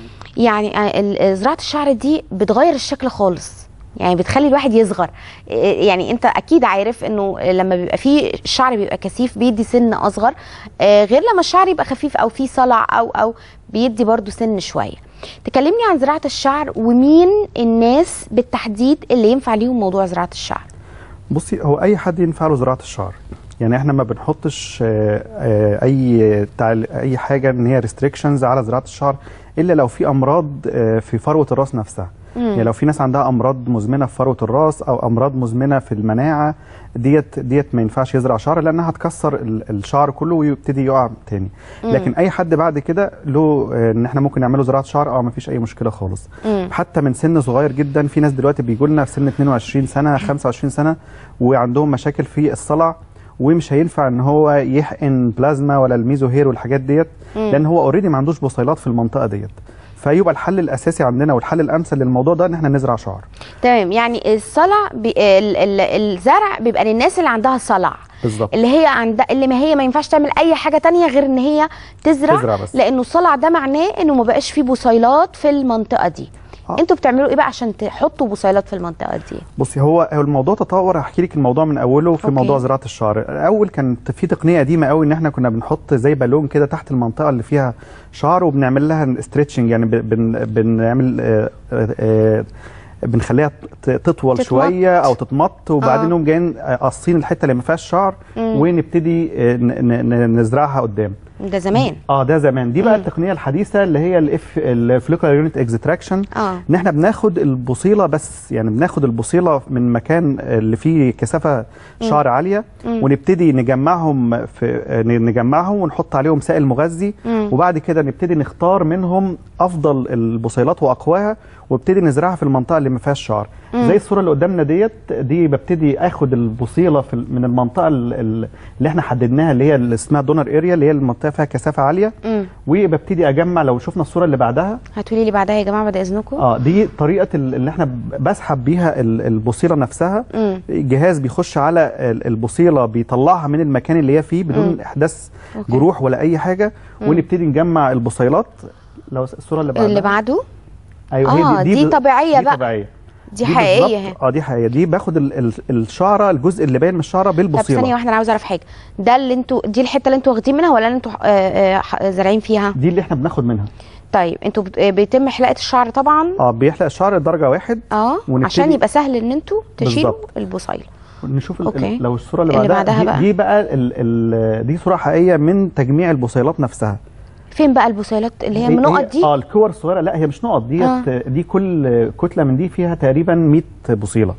يعني آه، ال- زراعة الشعر دي بتغير الشكل خالص يعني بتخلي الواحد يصغر إيه، يعني انت اكيد عارف انه لما بيبقى فيه الشعر بيبقى كثيف بيدي سن اصغر آه، غير لما الشعر يبقى خفيف او فيه صلع او او بيدي برضو سن شويه تكلمني عن زراعه الشعر ومين الناس بالتحديد اللي ينفع ليهم موضوع زراعه الشعر بصي هو اي حد ينفع له زراعه الشعر يعني احنا ما بنحطش آه، آه، اي تعل... اي حاجه ان هي ريستريكشنز على زراعه الشعر الا لو في امراض آه، في فروه الراس نفسها يعني لو في ناس عندها امراض مزمنه في فروه الراس او امراض مزمنه في المناعه ديت ديت ما ينفعش يزرع شعر لانها هتكسر ال- الشعر كله ويبتدي يقع تاني لكن اي حد بعد كده له آه، ان احنا ممكن نعمله زراعه شعر اه ما فيش اي مشكله خالص حتى من سن صغير جدا في ناس دلوقتي بيجوا لنا في سن 22 سنه 25 سنه وعندهم مشاكل في الصلع ومش هينفع ان هو يحقن بلازما ولا الميزو هير والحاجات ديت لان هو اوريدي ما عندوش بصيلات في المنطقه ديت فيبقى الحل الاساسي عندنا والحل الامثل للموضوع ده ان احنا نزرع شعر تمام يعني الصلع بي... ال... ال... الزرع بيبقى للناس اللي عندها صلع بالظبط اللي هي عند اللي ما هي ما ينفعش تعمل اي حاجه تانية غير ان هي تزرع, تزرع بس. لانه الصلع ده معناه انه ما بقاش فيه بصيلات في المنطقه دي آه. انتوا بتعملوا ايه بقى عشان تحطوا بصيلات في المنطقه دي بصي هو هو الموضوع تطور هحكي لك الموضوع من اوله في أوكي. موضوع زراعه الشعر الاول كانت في تقنيه قديمه قوي ان احنا كنا بنحط زي بالون كده تحت المنطقه اللي فيها شعر وبنعمل لها استريتشنج يعني ب- بن بنعمل آه، آه، بنخليها ت- تطول تتمط. شويه او تتمط وبعدين آه. نقوم جايين آه، قاصين الحته اللي ما فيهاش شعر ونبتدي آه، ن- ن- ن- نزرعها قدام ده زمان اه ده زمان دي بقى مم. التقنيه الحديثه اللي هي الاف الفليكولار يونت اكستراكشن اه ان احنا بناخد البصيله بس يعني بناخد البصيله من مكان اللي فيه كثافه شعر عاليه مم. ونبتدي نجمعهم في نجمعهم ونحط عليهم سائل مغذي مم. وبعد كده نبتدي نختار منهم افضل البصيلات واقواها وابتدي نزرعها في المنطقه اللي ما فيهاش شعر مم. زي الصوره اللي قدامنا ديت دي ببتدي اخد البصيله في ال- من المنطقه ال- ال- اللي احنا حددناها اللي هي اللي اسمها دونر اريا اللي هي المنطقه فيها كثافه عاليه امم وببتدي اجمع لو شفنا الصوره اللي بعدها هتقولي لي بعدها يا جماعه بعد اذنكم اه دي طريقه ال- اللي احنا ب- بسحب بيها ال- البصيله نفسها امم الجهاز بيخش على ال- البصيله بيطلعها من المكان اللي هي فيه بدون مم. احداث أوكي. جروح ولا اي حاجه ونبتدي نجمع البصيلات لو الصوره اللي بعدها اللي بعده ايوه آه، هي دي ب- طبيعية دي بقى. طبيعيه دي حقيقيه اهي بالظبط. اه دي حقيقيه دي باخد ال- ال- الشعره الجزء اللي باين من الشعره طب ثانيه بالبصيله واحده انا عاوزه اعرف حاجه ده اللي انتوا دي الحته اللي انتوا واخدين منها ولا اللي انتوا آه، آه، ح- زارعين فيها دي اللي احنا بناخد منها طيب انتوا بت- آه، بيتم حلاقه الشعر طبعا اه بيحلق الشعر درجه واحد اه ونبتدي- عشان يبقى سهل ان انتوا تشيلوا بالظبط. البصيله نشوف ال- أوكي. ال- لو الصوره اللي, اللي بعدها, بعدها دي, بقى. دي بقى ال ال دي صوره حقيقيه من تجميع البصيلات نفسها فين بقى البصيلات اللي هي النقط دي اه الكور الصغيره لا هي مش نقط ديت آه. دي كل كتله من دي فيها تقريبا 100 بصيله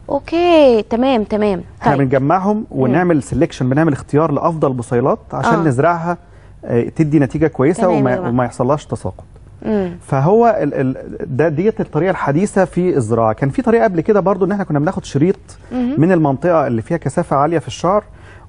اوكي تمام تمام احنا طيب بنجمعهم ونعمل سelection بنعمل اختيار لافضل بصيلات عشان آه. نزرعها آه، تدي نتيجه كويسه تمام يا وما, جماعة. وما يحصلهاش تساقط مم. فهو ال ال ده ديت الطريقه الحديثه في الزراعه كان في طريقه قبل كده برضو ان احنا كنا بناخد شريط من المنطقه اللي فيها كثافه عاليه في الشعر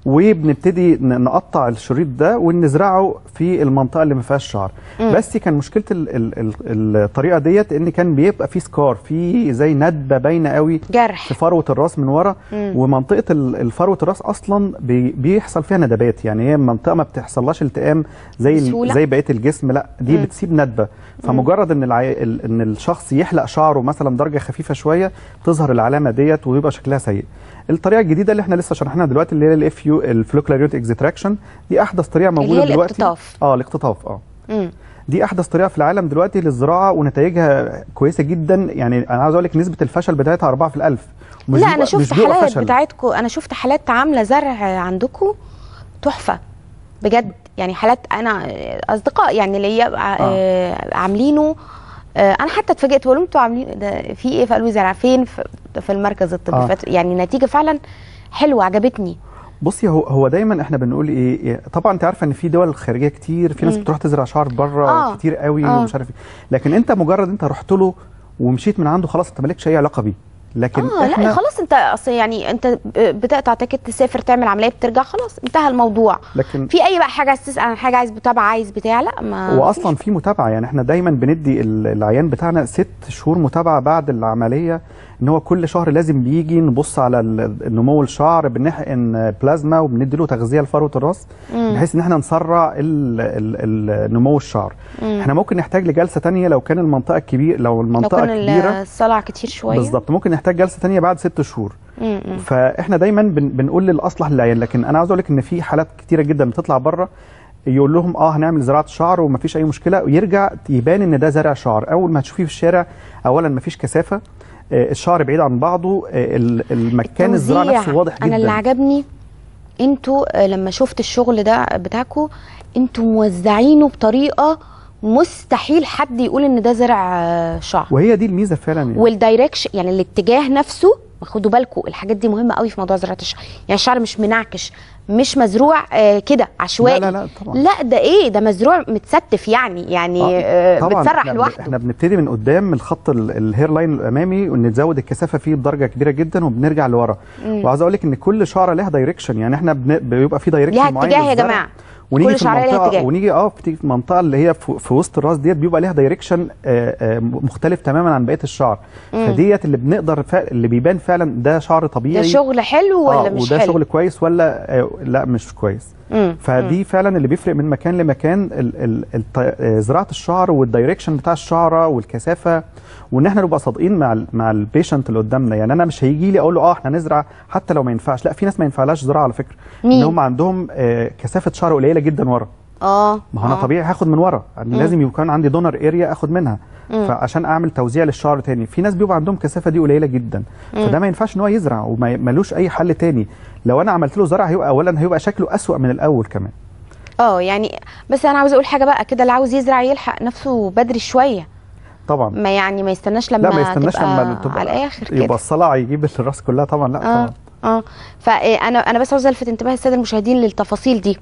وبنبتدي ن- نقطع الشريط ده ونزرعه في المنطقه اللي ما فيهاش شعر بس كان مشكله ال ال ال الطريقه ديت ان كان بيبقى في سكار في زي ندبه باينه قوي جرح في فروه الراس من ورا ومنطقه ال- الفروه الراس اصلا بي بيحصل فيها ندبات يعني هي منطقه ما بتحصلهاش التئام زي ال- بسهولة؟ زي بقيه الجسم لا دي بتسيب ندبه فمجرد ان العي... ال- ان الشخص يحلق شعره مثلا درجه خفيفه شويه تظهر العلامه ديت ويبقى شكلها سيء الطريقه الجديده اللي احنا لسه شرحناها دلوقتي اللي هي الاف يو الفلوكلاريوت اكزتراكشن دي احدث طريقه موجوده هي دلوقتي الاقتطاف. اه الاقتطاف اه مم. دي احدث طريقه في العالم دلوقتي للزراعه ونتائجها كويسه جدا يعني انا عاوز اقول لك نسبه الفشل بتاعتها 4 في الألف ومش لا بيبقى- انا مش شفت بيبقى حالات فشل. بتاعتكم انا شفت حالات عامله زرع عندكم تحفه بجد يعني حالات انا اصدقاء يعني ليا آه. عاملينه آه، انا حتى اتفاجئت بقول لهم انتوا عاملين ده في ايه فقالوا لي زرع فين في, في المركز الطبي آه. آه. يعني نتيجه فعلا حلوه عجبتني بصي هو هو دايما احنا بنقول ايه إيه، طبعا انت عارفه ان في دول خارجيه كتير في ناس مم. بتروح تزرع شعر بره آه. كتير قوي آه. ومش عارف ايه لكن انت مجرد انت رحت له ومشيت من عنده خلاص انت مالكش اي علاقه بيه لكن اه لا احنا خلاص انت اصل يعني انت ب- بتقطع تيكت تسافر تعمل عمليه بترجع خلاص انتهى الموضوع لكن في اي بقى حاجه عايز تسال عن حاجه عايز متابعه عايز بتاع لا ما هو اصلا في متابعه يعني احنا دايما بندي ال- العيان بتاعنا ست شهور متابعه بعد العمليه ان هو كل شهر لازم بيجي نبص على ال- نمو الشعر بنحقن بلازما وبندي له تغذيه لفروه الراس بحيث ان احنا نسرع ال ال ال نمو الشعر احنا ممكن نحتاج لجلسه تانية لو كان المنطقه كبير لو لو المنطقه كان كبيره الصلع كتير شويه بالظبط ممكن نحتاج جلسه تانية بعد ست شهور مم، مم. فاحنا دايما بن بنقول للاصلح للعيان لكن انا عاوز اقول لك ان في حالات كتيره جدا بتطلع بره يقول لهم اه هنعمل زراعه شعر ومفيش اي مشكله ويرجع يبان ان ده زرع شعر اول ما تشوفيه في الشارع اولا مفيش كثافه آه، الشعر بعيد عن بعضه آه، ال- المكان الزراعه التوزيع. نفسه واضح جدا انا اللي عجبني انتوا آه، لما شفت الشغل ده بتاعكم انتوا موزعينه بطريقه مستحيل حد يقول ان ده زرع آه، شعر وهي دي الميزه فعلا يعني. والدايركشن يعني الاتجاه نفسه خدوا بالكم الحاجات دي مهمه قوي في موضوع زراعه الشعر يعني الشعر مش منعكش مش مزروع آه كده عشوائي لا لا لا طبعا لا ده ايه ده مزروع متستف يعني يعني آه طبعا متسرح احنا, لوحده احنا بنبتدي من قدام الخط ال- الهير لاين الامامي ونزود الكثافه فيه بدرجه كبيره جدا وبنرجع لورا وعاوز اقول لك ان كل شعره لها دايركشن يعني احنا بن... بيبقى في دايركشن ليها معين اتجاه يا للزرع. جماعه ونيجي كل في شعرية ليها المنطقه اتجاه. ونيجي اه في في المنطقه اللي هي في, في وسط الراس ديت بيبقى ليها دايركشن آه آه مختلف تماما عن بقيه الشعر فديت اللي بنقدر فع... اللي بيبان فعلا ده شعر ده طبيعي شغل حلو ولا آه مش وده حلو شغل كويس ولا آه لا مش كويس مم. فدي فعلا اللي بيفرق من مكان لمكان ال ال الط- آه، زراعه الشعر والدايركشن بتاع الشعره والكثافه وان احنا نبقى صادقين مع ال مع البيشنت اللي قدامنا يعني انا مش هيجي لي اقول له اه احنا نزرع حتى لو ما ينفعش لا في ناس ما ينفعلهاش زراعه على فكره مين؟ ان هم عندهم آه، كثافه شعر قليله جدا ورا اه ما هو انا آه. طبيعي هاخد من ورا يعني لازم يكون عندي دونر اريا اخد منها فعشان اعمل توزيع للشعر تاني في ناس بيبقى عندهم كثافه دي قليله جدا فده ما ينفعش ان هو يزرع وما ملوش اي حل تاني لو انا عملت له زرع هيبقى اولا هيبقى شكله اسوأ من الاول كمان اه يعني بس انا عاوز اقول حاجه بقى كده اللي عاوز يزرع يلحق نفسه بدري شويه طبعا ما يعني ما يستناش لما لا ما يستناش تبقى لما تبقى على الاخر يبقى كده الصلع يجيب الراس كلها طبعا لا اه طبعا اه فانا انا بس عاوزه الفت انتباه الساده المشاهدين للتفاصيل دي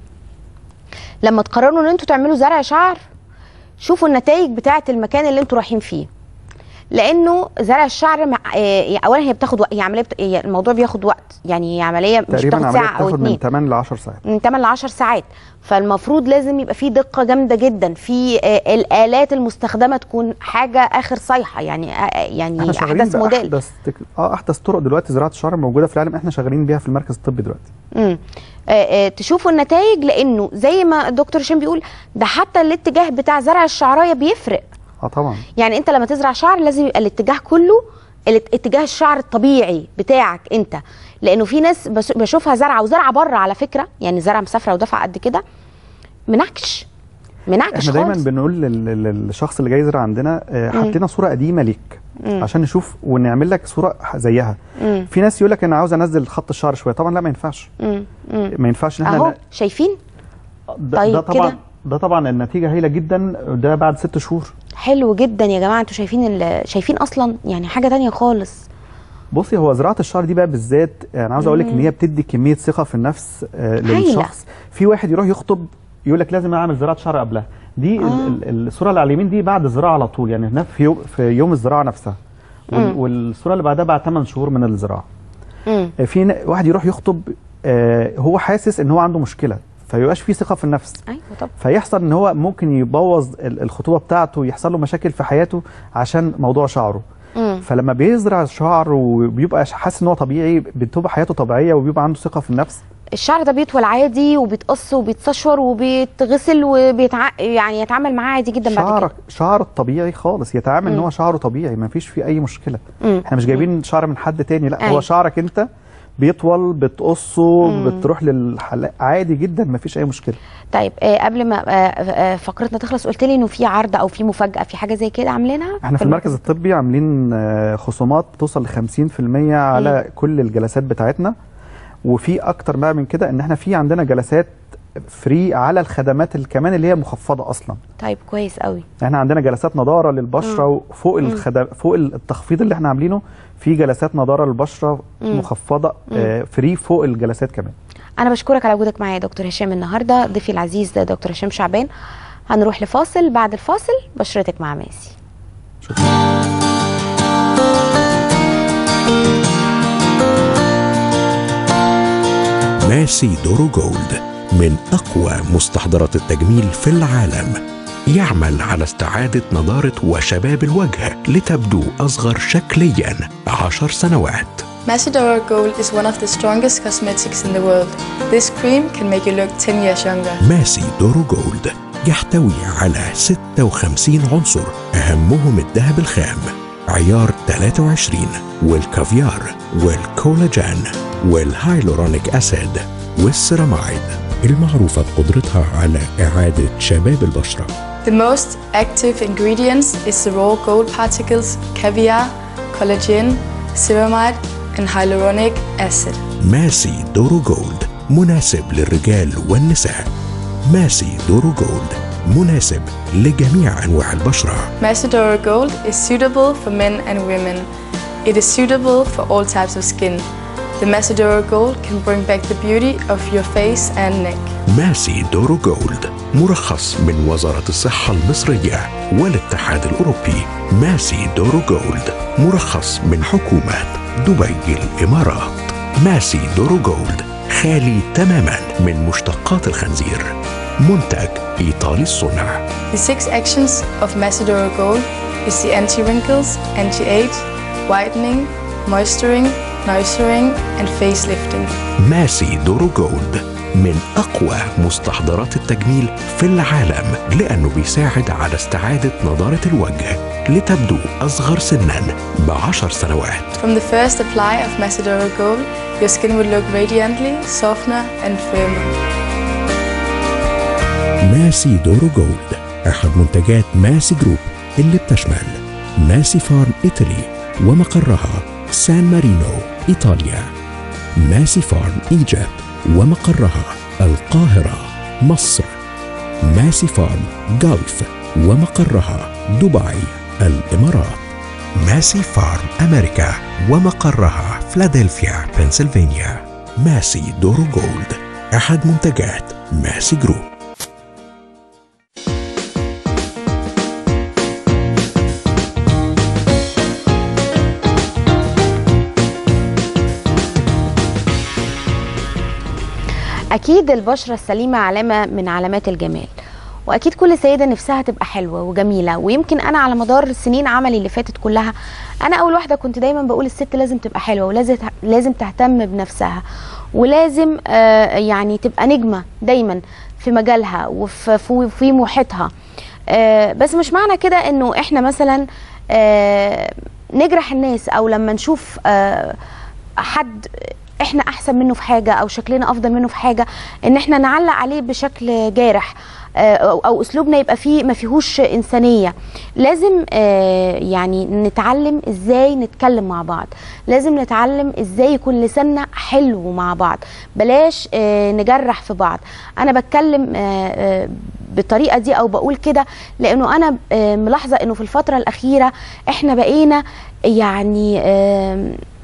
لما تقرروا ان انتوا تعملوا زرع شعر شوفوا النتائج بتاعه المكان اللي انتوا رايحين فيه لانه زرع الشعر مع آه، اولا هي بتاخد وقت هي عمليه بت... هي الموضوع بياخد وقت يعني هي عمليه مش تقريبا بتاخد عمليه ساعه او بتاخد اتنين من 8 ل 10 ساعات من 8 ل 10 ساعات فالمفروض لازم يبقى في دقه جامده جدا في آه، الالات المستخدمه تكون حاجه اخر صيحه يعني آه، يعني احنا شغالين احدث موديل باحدث تك... اه احدث طرق دلوقتي زراعه الشعر موجوده في العالم احنا شغالين بيها في المركز الطبي دلوقتي امم آه، آه، تشوفوا النتائج لانه زي ما الدكتور هشام بيقول ده حتى الاتجاه بتاع زرع الشعرايه بيفرق اه طبعا يعني انت لما تزرع شعر لازم يبقى الاتجاه كله الات- اتجاه الشعر الطبيعي بتاعك انت لانه في ناس بش- بشوفها زرعه وزرعه بره على فكره يعني زرعه مسافره ودفع قد كده منعكش منعكش احنا دايما خالص بنقول لل- لل- للشخص اللي جاي يزرع عندنا آه، حطينا صوره قديمه ليك عشان نشوف ونعمل لك صوره ح- زيها مم. في ناس يقول لك انا عاوز انزل خط الشعر شويه طبعا لا ما ينفعش مم. مم. ما ينفعش ان احنا اهو ن- شايفين ده, طيب ده طبعا كده. ده طبعا النتيجه هايله جدا ده بعد ست شهور حلو جدا يا جماعه انتوا شايفين ال- شايفين اصلا يعني حاجه تانية خالص بصي هو زراعه الشعر دي بقى بالذات انا عاوز اقول لك ان هي بتدي كميه ثقه في النفس آه هايلة. للشخص في واحد يروح يخطب يقول لك لازم اعمل زراعه شعر قبلها دي آه. ال- ال- الصوره اللي على اليمين دي بعد الزراعه على طول يعني هناك في يوم في يوم الزراعه نفسها وال- مم. والصوره اللي بعدها بعد 8 شهور من الزراعه مم. آه، في ن- واحد يروح يخطب آه، هو حاسس ان هو عنده مشكله فيبقاش فيه ثقه في النفس ايوه طب فيحصل ان هو ممكن يبوظ ال- الخطوبه بتاعته يحصل له مشاكل في حياته عشان موضوع شعره مم. فلما بيزرع الشعر وبيبقى حاسس ان هو طبيعي بتبقى حياته طبيعيه وبيبقى عنده ثقه في النفس الشعر ده بيطول عادي وبيتقص وبيتسشور وبيتغسل وبيتع... يعني يتعامل معاه عادي جدا بعد شعرك كده شعر الطبيعي خالص يتعامل ان مم. هو شعره طبيعي ما فيش فيه اي مشكله مم. احنا مش جايبين شعر من حد تاني لا أيوة. هو شعرك انت بيطول بتقصه مم. بتروح للحلاق عادي جدا ما فيش اي مشكله طيب آه قبل ما آه آه فقرتنا تخلص قلت لي انه في عرض او في مفاجاه في حاجه زي كده عاملينها احنا في المركز الطبي عاملين آه، خصومات توصل ل 50% على كل الجلسات بتاعتنا وفي اكتر بقى من كده ان احنا في عندنا جلسات فري على الخدمات اللي كمان اللي هي مخفضه اصلا طيب كويس قوي احنا عندنا جلسات نضاره للبشره وفوق الخدم فوق التخفيض اللي احنا عاملينه في جلسات نضاره للبشره مم. مخفضه آه، فري فوق الجلسات كمان انا بشكرك على وجودك معايا يا دكتور هشام النهارده ضيفي العزيز ده دكتور هشام شعبان هنروح لفاصل بعد الفاصل بشرتك مع ماسي ماسي دورو جولد من أقوى مستحضرات التجميل في العالم يعمل على استعادة نضارة وشباب الوجه لتبدو أصغر شكليا عشر سنوات Macedora Gold is one of the strongest cosmetics in the world. This cream can make you look 10 years younger. ماسي دورو جولد يحتوي على 56 عنصر أهمهم الذهب الخام عيار 23 والكافيار والكولاجين والهايلورونيك أسيد والسيرامايد المعروفة بقدرتها على إعادة شباب البشرة The most active ingredients is the raw gold particles, caviar, collagen, ceramide, and hyaluronic acid. ماسي دورو جولد مناسب للرجال والنساء ماسي دورو جولد مناسب لجميع أنواع البشرة Macedora Gold is suitable for men and women. It is suitable for all types of skin. The Macedora Gold can bring back the beauty of your face and neck. ماسي دورو جولد مرخص من وزارة الصحة المصرية والاتحاد الأوروبي ماسي دورو جولد مرخص من حكومة دبي الإمارات ماسي دورو جولد خالي تماما من مشتقات الخنزير منتج إيطالي الصنع The six actions of Macedora Gold is the anti-wrinkles, anti-age, whitening, moisturing, nourishing, and facelifting. ماسي دورو جولد من أقوى مستحضرات التجميل في العالم لأنه بيساعد على استعادة نضارة الوجه لتبدو أصغر سنا بعشر سنوات From the first apply of Macedora Gold, your skin will look radiantly, softer, and firmer. ماسي دورو جولد أحد منتجات ماسي جروب اللي بتشمل ماسي فارم إيطالي ومقرها سان مارينو إيطاليا ماسي فارم إيجيبت ومقرها القاهرة مصر ماسي فارم جلف ومقرها دبي الإمارات ماسي فارم أمريكا ومقرها فلادلفيا بنسلفانيا ماسي دورو جولد أحد منتجات ماسي جروب اكيد البشره السليمه علامه من علامات الجمال واكيد كل سيده نفسها تبقى حلوه وجميله ويمكن انا على مدار السنين عملي اللي فاتت كلها انا اول واحده كنت دايما بقول الست لازم تبقى حلوه ولازم لازم تهتم بنفسها ولازم آه يعني تبقى نجمه دايما في مجالها وفي في- في محيطها آه بس مش معنى كده انه احنا مثلا آه نجرح الناس او لما نشوف آه حد احنا احسن منه في حاجه او شكلنا افضل منه في حاجه ان احنا نعلق عليه بشكل جارح آه، او أو اسلوبنا يبقى فيه ما فيهوش انسانيه لازم آه، يعني نتعلم ازاي نتكلم مع بعض لازم نتعلم ازاي يكون لساننا حلو مع بعض بلاش آه، نجرح في بعض انا بتكلم آه، آه، بالطريقه دي او بقول كده لانه انا آه، ملاحظه انه في الفتره الاخيره احنا بقينا يعني آم،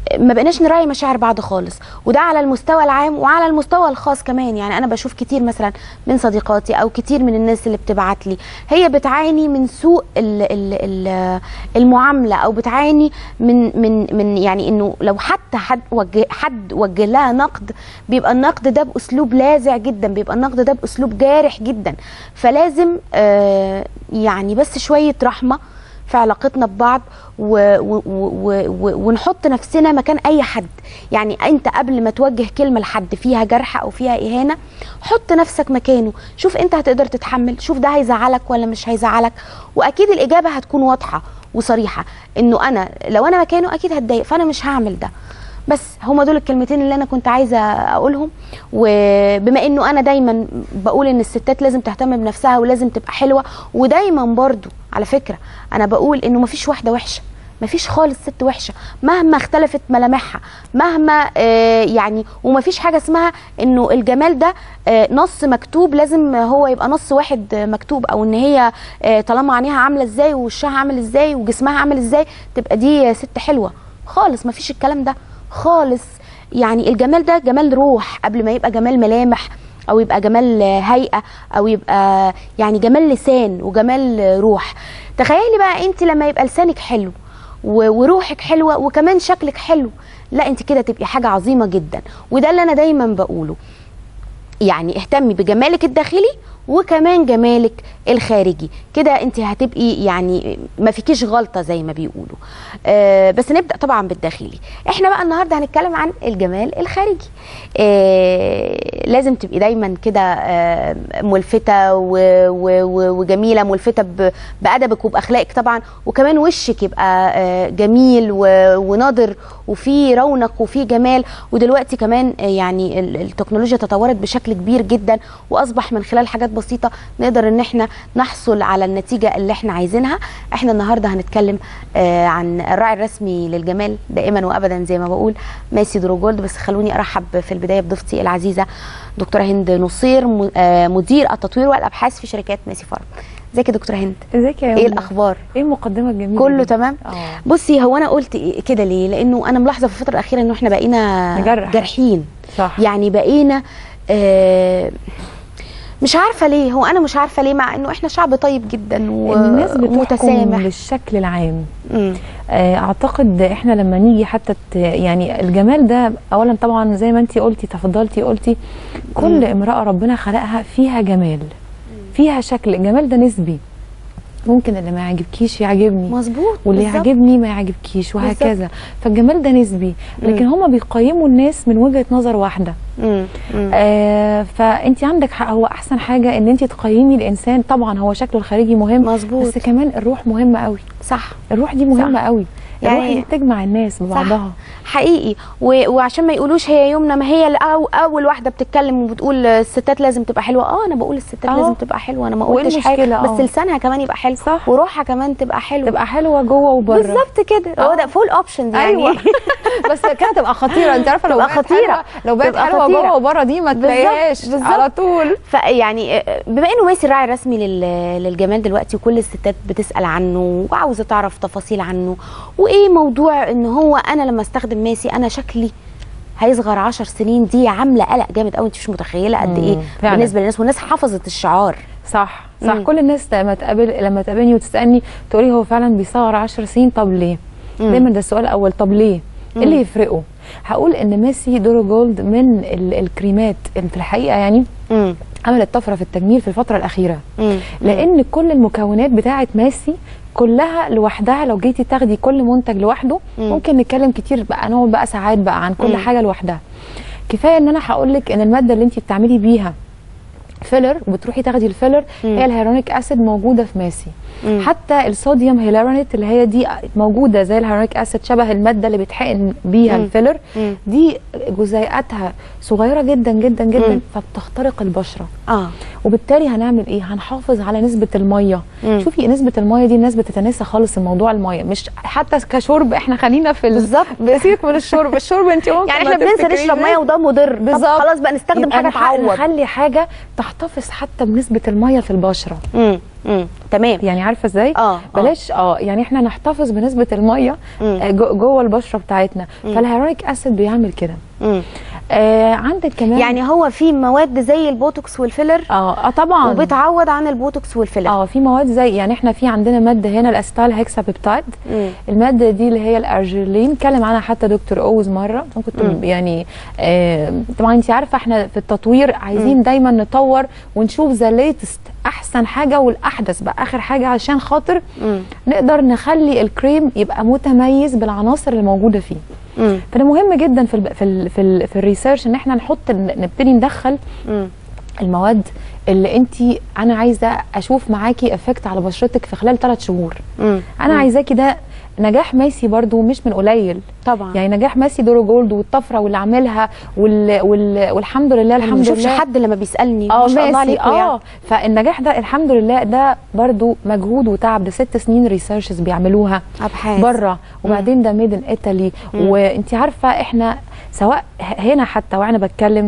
ما بقيناش نراعي مشاعر بعض خالص وده على المستوى العام وعلى المستوى الخاص كمان يعني انا بشوف كتير مثلا من صديقاتي او كتير من الناس اللي بتبعت لي هي بتعاني من سوء ال ال ال المعامله او بتعاني من من من يعني انه لو حتى حد وجه حد وجه لها نقد بيبقى النقد ده باسلوب لاذع جدا بيبقى النقد ده باسلوب جارح جدا فلازم آه يعني بس شويه رحمه في علاقتنا ببعض و و و و ونحط نفسنا مكان اي حد يعني انت قبل ما توجه كلمه لحد فيها جرح او فيها اهانه حط نفسك مكانه شوف انت هتقدر تتحمل شوف ده هيزعلك ولا مش هيزعلك واكيد الاجابه هتكون واضحه وصريحه انه انا لو انا مكانه اكيد هتضايق فانا مش هعمل ده بس هما دول الكلمتين اللي انا كنت عايزه اقولهم وبما انه انا دايما بقول ان الستات لازم تهتم بنفسها ولازم تبقى حلوه ودايما برضو على فكره انا بقول انه مفيش واحده وحشه مفيش خالص ست وحشه مهما اختلفت ملامحها مهما آه يعني ومفيش حاجه اسمها انه الجمال ده آه نص مكتوب لازم هو يبقى نص واحد مكتوب او ان هي آه طالما عينيها عامله ازاي ووشها عامل ازاي وجسمها عامل ازاي تبقى دي ست حلوه خالص مفيش الكلام ده خالص يعني الجمال ده جمال روح قبل ما يبقى جمال ملامح او يبقى جمال هيئه او يبقى يعني جمال لسان وجمال روح تخيلي بقى انت لما يبقى لسانك حلو و- وروحك حلوه وكمان شكلك حلو لا انت كده تبقي حاجه عظيمه جدا وده اللي انا دايما بقوله يعني اهتمي بجمالك الداخلي وكمان جمالك الخارجي كده انت هتبقي يعني ما فيكيش غلطه زي ما بيقولوا آه بس نبدا طبعا بالداخلي احنا بقى النهارده هنتكلم عن الجمال الخارجي آه لازم تبقي دايما كده آه ملفته و- و- و- وجميله ملفته ب- بادبك وباخلاقك طبعا وكمان وشك يبقى آه جميل و- وناضر وفيه رونق وفيه جمال ودلوقتي كمان آه يعني ال- التكنولوجيا تطورت بشكل كبير جدا واصبح من خلال حاجات بسيطه نقدر ان احنا نحصل على النتيجه اللي احنا عايزينها احنا النهارده هنتكلم آه عن الراعي الرسمي للجمال دائما وابدا زي ما بقول ماسي دروجولد بس خلوني ارحب في البدايه بضيفتي العزيزه دكتوره هند نصير م- آه مدير التطوير والابحاث في شركات ماسي فارم ازيك يا دكتوره هند ازيك يا ايه يمنى؟ الاخبار ايه المقدمه الجميله كله دي؟ تمام اه بصي هو انا قلت إيه كده ليه لانه انا ملاحظه في الفتره الاخيره انه احنا بقينا نجرح. جارحين صح يعني بقينا آه مش عارفه ليه هو انا مش عارفه ليه مع انه احنا شعب طيب جدا و- الناس بتحكم ومتسامح بالشكل العام مم. آه، اعتقد احنا لما نيجي حتى ت- يعني الجمال ده اولا طبعا زي ما انت قلتي تفضلتي قلتي كل امراه ربنا خلقها فيها جمال فيها شكل الجمال ده نسبي ممكن اللي ما يعجبكيش يعجبني مظبوط واللي بالظبط. يعجبني ما يعجبكيش وهكذا فالجمال ده نسبي لكن هما بيقيموا الناس من وجهه نظر واحده مم. مم. آه فانت عندك حق هو احسن حاجه ان انت تقيمي الانسان طبعا هو شكله الخارجي مهم مظبوط. بس كمان الروح مهمه قوي صح الروح دي مهمه قوي الروح يعني- دي بتجمع الناس ببعضها حقيقي و... وعشان ما يقولوش هي يمنى ما هي الأو... اول واحده بتتكلم وبتقول الستات لازم تبقى حلوه اه انا بقول الستات آه. لازم تبقى حلوه انا ما وإيه قلتش حاجه المشكلة؟ بس آه. لسانها كمان يبقى حلو صح. وروحها كمان تبقى حلوه تبقى حلوه جوه وبره بالظبط كده هو آه. ده فول اوبشنز يعني ايوه بس كده تبقى خطيره انت عارفه لو تبقى بقت خطيرة. حلوة لو بقت تبقى حلوه خطيرة. جوه وبره دي ما بالظبط، تلاقيهاش بالظبط. على طول فيعني آه، بما انه ماسي الراعي الرسمي لل- للجمال دلوقتي وكل الستات بتسال عنه وعاوزه تعرف تفاصيل عنه وايه موضوع ان هو انا لما استخدم ماسي انا شكلي هيصغر عشر سنين دي عامله قلق جامد قوي انت مش متخيله قد ايه فعلا. بالنسبه للناس والناس حفظت الشعار صح صح مم. كل الناس لما تقابل لما تقابلني وتسالني تقولي هو فعلا بيصغر 10 سنين طب ليه؟ دايما ده السؤال الاول طب ليه؟ ايه اللي يفرقه؟ هقول ان ميسي دورو جولد من ال- الكريمات اللي في الحقيقه يعني امم عملت طفره في التجميل في الفتره الاخيره امم لان كل المكونات بتاعه ماسي كلها لوحدها لو جيتي تاخدي كل منتج لوحده مم. ممكن نتكلم كتير بقى نقعد بقى ساعات بقى عن كل مم. حاجه لوحدها كفايه ان انا هقول لك ان الماده اللي انت بتعملي بيها فيلر وبتروحي تاخدي الفيلر مم. هي الهيرونيك اسيد موجوده في ماسي مم. حتى الصوديوم هيلارونيت اللي هي دي موجوده زي الهيرونيك اسيد شبه الماده اللي بيتحقن بيها مم. الفيلر مم. دي جزيئاتها صغيره جدا جدا جدا مم. فبتخترق البشره اه وبالتالي هنعمل ايه هنحافظ على نسبه الميه مم. شوفي نسبه الميه دي الناس بتتناسى خالص الموضوع الميه مش حتى كشرب احنا خلينا في ال- بالظبط. بسيبك من الشرب الشرب انت ممكن يعني ما احنا بننسى تفتكريش نشرب إيه. ميه وده مضر طب بالظبط. خلاص بقى نستخدم يبقى حاجه نح- تعوض نخلي حاجه تحتفظ حتى بنسبه الميه في البشره امم امم تمام يعني عارفه ازاي اه بلاش اه يعني احنا نحتفظ بنسبه الميه مم. آه، جو- جوه البشره بتاعتنا فالهيرونيك اسيد بيعمل كده مم. آه عندك كمان يعني هو في مواد زي البوتوكس والفيلر اه اه طبعا وبتعوض عن البوتوكس والفيلر اه في مواد زي يعني احنا في عندنا ماده هنا الاستال هيكسا بيبتايد مم. الماده دي اللي هي الارجيلين اتكلم عنها حتى دكتور اوز مره ممكن مم. يعني آه طبعا انت عارفه احنا في التطوير عايزين دايما نطور ونشوف ذا ليتست احسن حاجه والاحدث بقى اخر حاجه عشان خاطر مم. نقدر نخلي الكريم يبقى متميز بالعناصر اللي موجوده فيه مم. فده مهم جدا في ال في ال في, ال في الريسيرش ان احنا نحط نبتدي ندخل مم. المواد اللي انت انا عايزه اشوف معاكي افكت على بشرتك في خلال ثلاث شهور مم. انا عايزاكي ده نجاح ميسي برضو مش من قليل طبعا يعني نجاح ميسي دورو جولد والطفره واللي عاملها وال وال والحمد لله انا ما الحمد بشوفش لله حد لما بيسالني اه ما شاء الله ميسي عليكم يعني. اه فالنجاح ده الحمد لله ده برضو مجهود وتعب ده ست سنين ريسيرشز بيعملوها ابحاث بره وبعدين ده ميد ان ايطالي وانت عارفه احنا سواء هنا حتى وانا بتكلم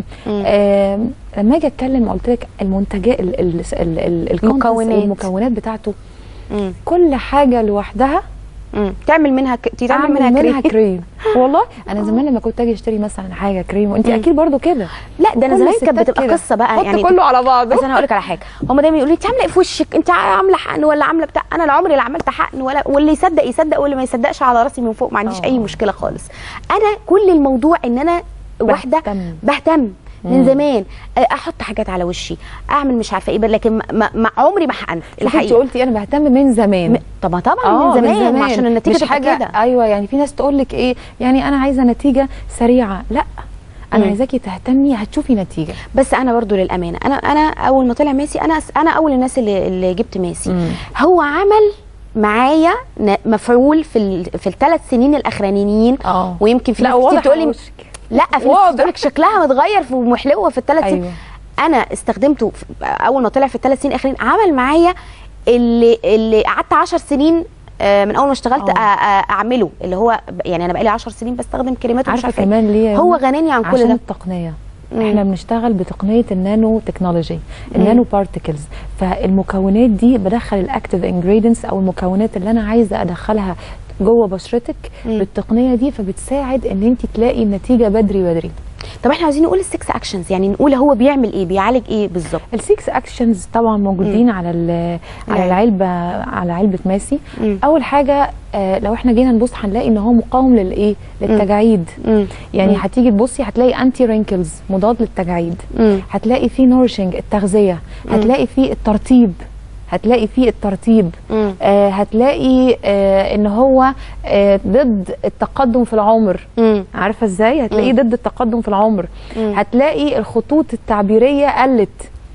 آم، لما اجي اتكلم قلت لك المنتجات ال- ال- ال- ال- الcontents المكونات. والمكونات بتاعته مم. كل حاجه لوحدها مم. تعمل منها ك... تعمل اعمل منها, منها كريم كريم والله انا زمان لما كنت اجي اشتري مثلا حاجه كريم وانت مم. اكيد برضو كده لا ده انا كل زمان كانت الستات بتبقى كده. قصه بقى حط يعني كله على بعضه بس انا هقول لك على حاجه هم دايما يقولوا لي انت عامله ايه في وشك انت عامله حقن ولا عامله بتاع انا لا عمري لا عملت حقن ولا واللي يصدق يصدق واللي ما يصدقش على راسي من فوق ما عنديش آه. اي مشكله خالص انا كل الموضوع ان انا واحده بهتم. بهتم من مم. زمان أه، احط حاجات على وشي اعمل مش عارفه ايه لكن ما, ما, ما عمري ما حقنت شوفي انت الحقيقه قلتي انا بهتم من زمان م- طبعا طبعا آه، من زمان, ما عشان النتيجه مش تبقى حاجه كده ايوه يعني في ناس تقول لك ايه يعني انا عايزه نتيجه سريعه لا انا مم. عايزاكي تهتمي هتشوفي نتيجه بس انا برضو للامانه انا انا اول ما طلع ميسي انا انا اول الناس اللي, اللي جبت ميسي مم. هو عمل معايا ن- مفعول في ال... في الثلاث سنين الاخرانيين اه ويمكن في لا ناس كتير واضح تقول على لي وشك. لا في ناس واضح. تقول لك شكلها متغير في- ومحلوه في الثلاث سنين ايوه انا استخدمته في- اول ما طلع في الثلاث سنين الاخرين عمل معايا اللي اللي قعدت 10 سنين آه، من اول ما اشتغلت أه. أ- أ- اعمله اللي هو ب- يعني انا بقالي 10 سنين بستخدم كريمات ومش عارفه عارفه إيه. كمان ليه يا هو يومي؟ غناني عن كل عشان ده التقنيه مم. احنا بنشتغل بتقنيه النانو تكنولوجي النانو بارتكلز فالمكونات دي بدخل الاكتيف انجريدينتس او المكونات اللي انا عايزه ادخلها جوه بشرتك مم. بالتقنيه دي فبتساعد ان انت تلاقي النتيجه بدري بدري طب احنا عايزين نقول السكس اكشنز يعني نقول هو بيعمل ايه بيعالج ايه بالظبط السيكس اكشنز طبعا موجودين على ال- على نعم. العلبه على علبه ماسي مم. اول حاجه آه، لو احنا جينا نبص هنلاقي ان هو مقاوم للايه للتجاعيد مم. يعني مم. هتيجي تبصي هتلاقي انتي رينكلز مضاد للتجاعيد مم. هتلاقي فيه نورشنج التغذيه هتلاقي فيه الترطيب هتلاقي فيه الترطيب مم. آه هتلاقي آه ان هو آه ضد التقدم في العمر مم. عارفه ازاي هتلاقيه مم. ضد التقدم في العمر مم. هتلاقي الخطوط التعبيريه قلت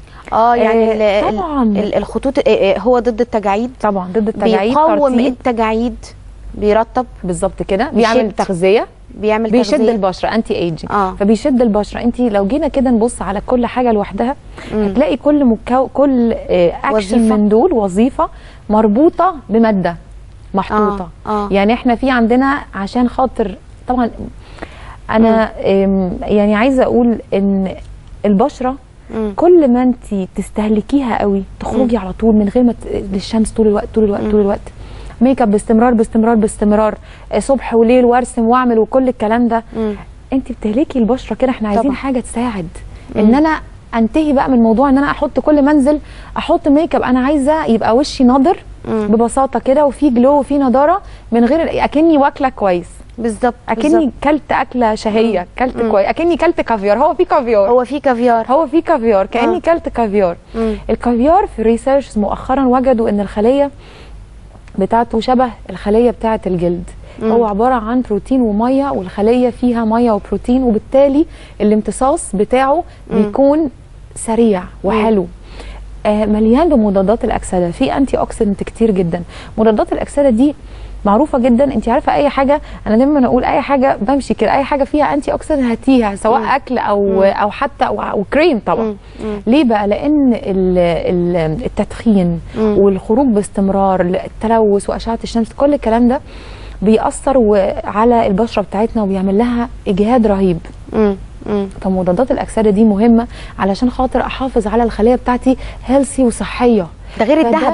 اه يعني آه، ال- ال- طبعاً. ال- الخطوط آه، آه، هو ضد التجاعيد طبعا ضد التجاعيد بيقوم ترطيب التجاعيد بيرطب بالظبط كده بيعمل بيشد. تغذيه بيعمل بيشد تغذية. البشره انتي ايجنج آه. فبيشد البشره انت لو جينا كده نبص على كل حاجه لوحدها مم. هتلاقي كل مكو... كل آه، اكشن وظيفة. من دول وظيفه مربوطه بماده محطوطه آه، آه. يعني احنا في عندنا عشان خاطر طبعا انا آم، يعني عايزه اقول ان البشره مم. كل ما انت تستهلكيها قوي تخرجي على طول من غير ما ت... للشمس طول الوقت طول الوقت طول الوقت ميك اب باستمرار باستمرار باستمرار آه، صبح وليل وارسم واعمل وكل الكلام ده مم. انت بتهلكي البشره كده احنا عايزين طبعا. حاجه تساعد ان انا انتهي بقى من موضوع ان انا احط كل منزل احط ميك اب انا عايزه يبقى وشي نضر مم. ببساطه كده وفي جلو وفي نضاره من غير اكني واكله كويس بالظبط اكني بالظبط. كلت اكله شهيه كلت كويس اكني كلت كافيار هو في كافيار هو في كافيار هو في كافيار كاني آه. كلت كافيار مم. الكافيار في الريسيرش مؤخرا وجدوا ان الخليه بتاعته شبه الخليه بتاعه الجلد مم. هو عباره عن بروتين وميه والخليه فيها ميه وبروتين وبالتالي الامتصاص بتاعه بيكون سريع وحلو آه مليان بمضادات الاكسده في انتي اوكسيدنت كتير جدا مضادات الاكسده دي معروفه جدا انت عارفه اي حاجه انا دايما اقول اي حاجه بمشي كده اي حاجه فيها انتي اوكسيدنت هاتيها سواء مم. اكل او او حتى او, أو كريم طبعا مم. مم. ليه بقى لان ال- ال- التدخين مم. والخروج باستمرار التلوث واشعه الشمس كل الكلام ده بيأثر و- على البشره بتاعتنا وبيعمل لها اجهاد رهيب مم. مم. فمضادات الاكسده دي مهمه علشان خاطر احافظ على الخليه بتاعتي هيلثي وصحيه ده غير فده- الذهب بقى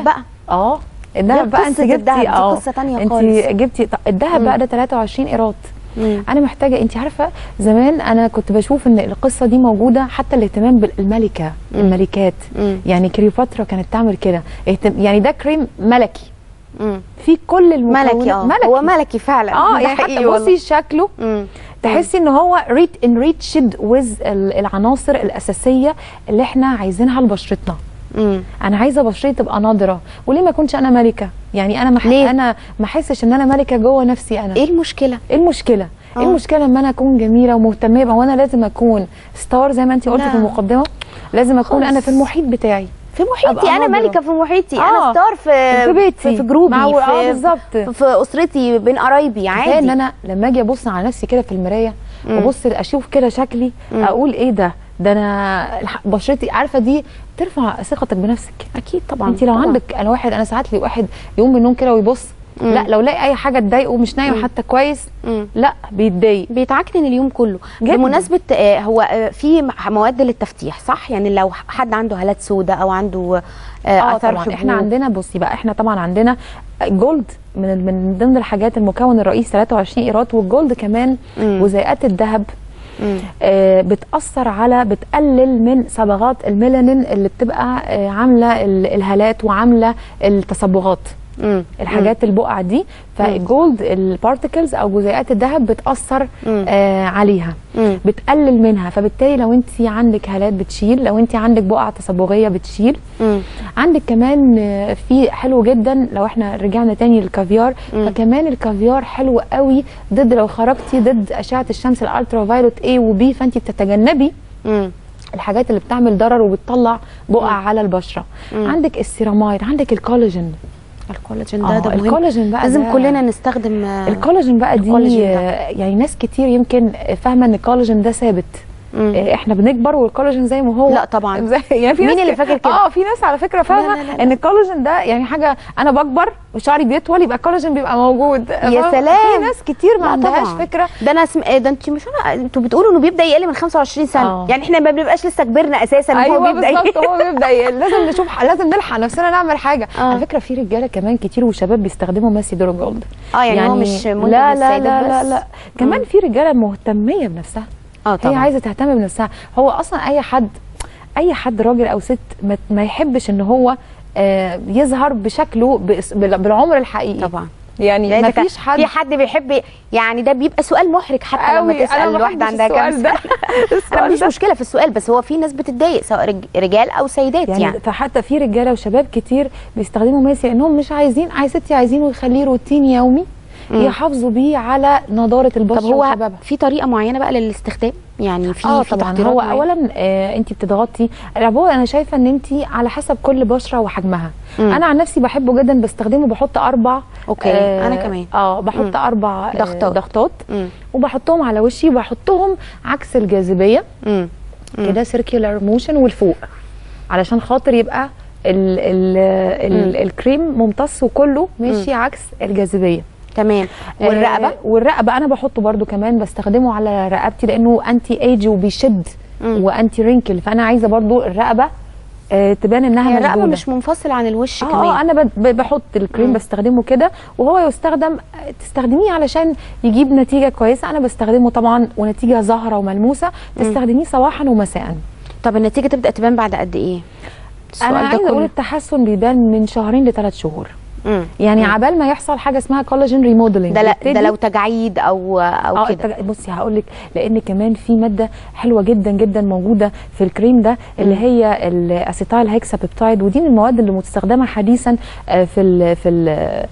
اه غير الذهب بقى انت قصة الدهب، جبتي دي اه قصة تانية انت خالص. جبتي طب الذهب بقى ده 23 ايراد مم. انا محتاجه انت عارفه زمان انا كنت بشوف ان القصه دي موجوده حتى الاهتمام بالملكه الملكات مم. يعني كليوباترا كانت تعمل كده اهتم- يعني ده كريم ملكي مم. في كل المكونات ملكي اه هو ملكي فعلا اه ده يعني حقيقي حتى والله. بصي شكله مم. تحسي ان هو ريت انريتشد ويز العناصر الاساسيه اللي احنا عايزينها لبشرتنا مم. انا عايزه بشرتي تبقى ناضره وليه ما اكونش انا ملكه يعني انا مح... ليه؟ انا ما احسش ان انا ملكه جوه نفسي انا ايه المشكله ايه المشكله آه. ايه المشكله لما انا اكون جميله ومهتمه يبقى وانا لازم اكون ستار زي ما انت قلتي لا. في المقدمه لازم اكون خالص. انا في المحيط بتاعي في محيطي أبقى انا ناظرة. ملكه في محيطي آه. انا ستار في في بيتي. في, في جروبي مع- في آه، بالظبط. في, في اسرتي بين قرايبي كفايه عادي ان انا لما اجي ابص على نفسي كده في المرايه وابص اشوف كده شكلي اقول ايه ده ده انا الح- بشرتي عارفه دي ترفع ثقتك بنفسك اكيد طبعا انت لو طبعاً. عندك انا واحد انا ساعات لي واحد يقوم من النوم كده ويبص لا لو لاقي اي حاجه تضايقه مش نايم حتى كويس مم. لا بيتضايق بيتعكنن اليوم كله جداً. بمناسبه آه، هو آه، في م- مواد للتفتيح صح يعني لو حد عنده هالات سوداء او عنده آه، اه اثار طبعا حبوب احنا عندنا بصي بقى احنا طبعا عندنا جولد من من ضمن الحاجات المكون الرئيسي 23 ايراد والجولد كمان مم. وزيئات الذهب مم. آه، بتأثر على بتقلل من صبغات الميلانين اللي بتبقى آه، عاملة ال- الهالات وعاملة التصبغات مم. الحاجات البقع دي فالجولد البارتكلز او جزيئات الذهب بتأثر مم. آه عليها مم. بتقلل منها فبالتالي لو انت عندك هالات بتشيل لو انت عندك بقع تصبغيه بتشيل مم. عندك كمان آه، في حلو جدا لو احنا رجعنا تاني للكافيار فكمان الكافيار حلو قوي ضد لو خرجتي ضد اشعه الشمس الالترا فايلوت A وبي فانت بتتجنبي مم. الحاجات اللي بتعمل ضرر وبتطلع بقع على البشره عندك السيرامايد عندك الكولاجين الكولاجين آه، ده ده مهم الكولاجين بقى لازم ده- كلنا نستخدم آه، الكولاجين بقى دي الكولاجين ده. آه، يعني ناس كتير يمكن فاهمه ان الكولاجين ده ثابت مم. آه، احنا بنكبر والكولاجين زي ما هو لا طبعا. زي يعني في مين ناس اللي ك- فاكر كده؟ اه في ناس على فكره فاهمه لا، لا، لا. ان الكولاجين ده يعني حاجه انا بكبر وشعري بيطول يبقى الكولاجين بيبقى موجود يا فاهمة؟ سلام. في ناس كتير ما لا عندهاش طبعاً. فكره ده انا اسم... إيه ده انت مش انا انتوا بتقولوا انه بيبدا يقل من 25 سنه آه. يعني احنا ما بنبقاش لسه كبرنا اساسا وهو ايوه بيبدا بالظبط يقل. هو بيبدا يقل. لازم نشوف لازم نلحق نفسنا نعمل حاجه آه. على فكره في رجاله كمان كتير وشباب بيستخدموا ماسي دورو جولد اه يعني, هو مش منتج لا لا للسيدات لا لا بس. لا كمان في رجاله مهتميه بنفسها اه هي طبعا عايزه تهتم بنفسها هو اصلا اي حد اي حد راجل او ست ما, ما يحبش ان هو آه يظهر بشكله بس- بال- بالعمر الحقيقي طبعا يعني لأن ما ده فيش حد في حد بيحب يعني ده بيبقى سؤال محرج حتى لما قوي تسال انا واحده عندها كام السؤال ده سنه انا مفيش مشكله في السؤال بس هو في ناس بتتضايق سواء رج- رجال او سيدات يعني, يعني, فحتى في رجاله وشباب كتير بيستخدموا ماسي لانهم مش عايزين عايز ستي عايزينه يخليه روتين يومي يحافظوا بيه على نضاره طب البشره هو وشبابها في طريقه معينه بقى للاستخدام يعني في اه في طبعا تحضيرات هو معينة؟ اولا آه انت بتضغطي العبوه انا شايفه ان انت على حسب كل بشره وحجمها مم. انا عن نفسي بحبه جدا بستخدمه بحط اربع أوكي، أنا كمان. اه بحط مم. اربع آه، ضغطات. ضغطات مم. وبحطهم على وشي وبحطهم عكس الجاذبيه مم. كده سيركيولار موشن والفوق علشان خاطر يبقى ال ال ال الكريم ممتص وكله ماشي عكس الجاذبيه تمام والرقبه آه والرقبه انا بحطه برده كمان بستخدمه على رقبتي لانه انتي ايج وبيشد مم. وانتي رينكل فانا عايزه برده الرقبه آه تبان انها هي الرقبه مشدودة. مش منفصل عن الوش اه كمان اه انا ب- ب- بحط الكريم مم. بستخدمه كده وهو يستخدم آه، تستخدميه علشان يجيب نتيجه كويسه انا بستخدمه طبعا ونتيجه ظاهره وملموسه تستخدميه صباحا ومساء طب النتيجه تبدا تبان بعد قد ايه السؤال انا ده عايزه اقول كله. التحسن بيبان من شهرين لثلاث شهور مم. يعني مم. عبال ما يحصل حاجه اسمها كولاجين ريموديلنج ده لا ده لو تجاعيد او او اه كده التج- بصي هقول لك لان كمان في ماده حلوه جدا جدا موجوده في الكريم ده اللي هي الاسيتايل هيكسا بيبتايد ودي من المواد اللي مستخدمه حديثا آه، في ال في ال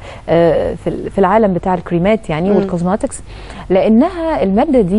آه، في ال- في العالم بتاع الكريمات يعني مم. والكوزماتكس لانها الماده دي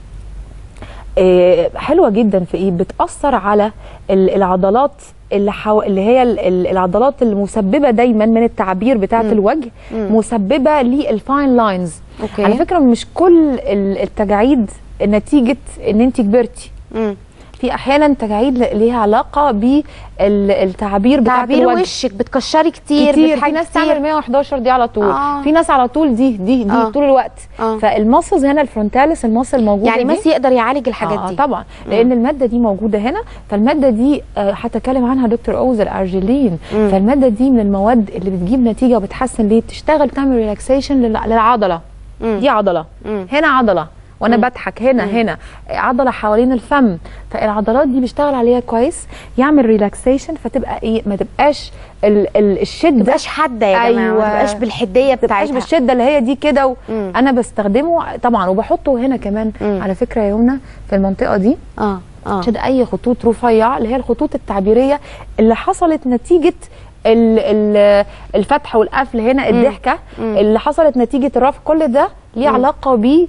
آه، حلوه جدا في ايه بتاثر على ال- العضلات اللي حو... اللي هي ال- ال- العضلات المسببه دايما من التعبير بتاعه مم. الوجه مم. مسببه للفاين لاينز اوكي على فكره مش كل ال- التجاعيد نتيجه ان انت كبرتي مم. في احيانا تجاعيد ل- ليها علاقه بالتعبير بتاع تعبير وشك بتكشري كتير, كتير في بتضحكي ناس كتير. تعمل 111 دي على طول آه. في ناس على طول دي دي دي آه. طول الوقت آه. فالمصلز هنا الفرونتاليس المصل موجوده يعني دي. ميسي يقدر يعالج الحاجات آه دي طبعا لان الماده دي موجوده هنا فالماده دي آه هتكلم عنها دكتور اوز الارجلين فالماده دي من المواد اللي بتجيب نتيجه وبتحسن ليه بتشتغل بتعمل ريلاكسيشن للعضله دي عضله هنا عضله وانا بضحك هنا هنا عضله حوالين الفم فالعضلات دي بيشتغل عليها كويس يعمل ريلاكسيشن فتبقى ايه ما تبقاش ال ال الشده ما تبقاش حاده يا جماعه ما أيوة. تبقاش بالحديه تبقاش بتاعتها بالشده اللي هي دي كده و... انا بستخدمه طبعا وبحطه هنا كمان على فكره يا يمنى في المنطقه دي اه اه عشان اي خطوط رفيعه اللي هي الخطوط التعبيريه اللي حصلت نتيجه ال- ال- الفتح والقفل هنا الضحكه اللي حصلت نتيجه الرفع كل ده ليه علاقه ب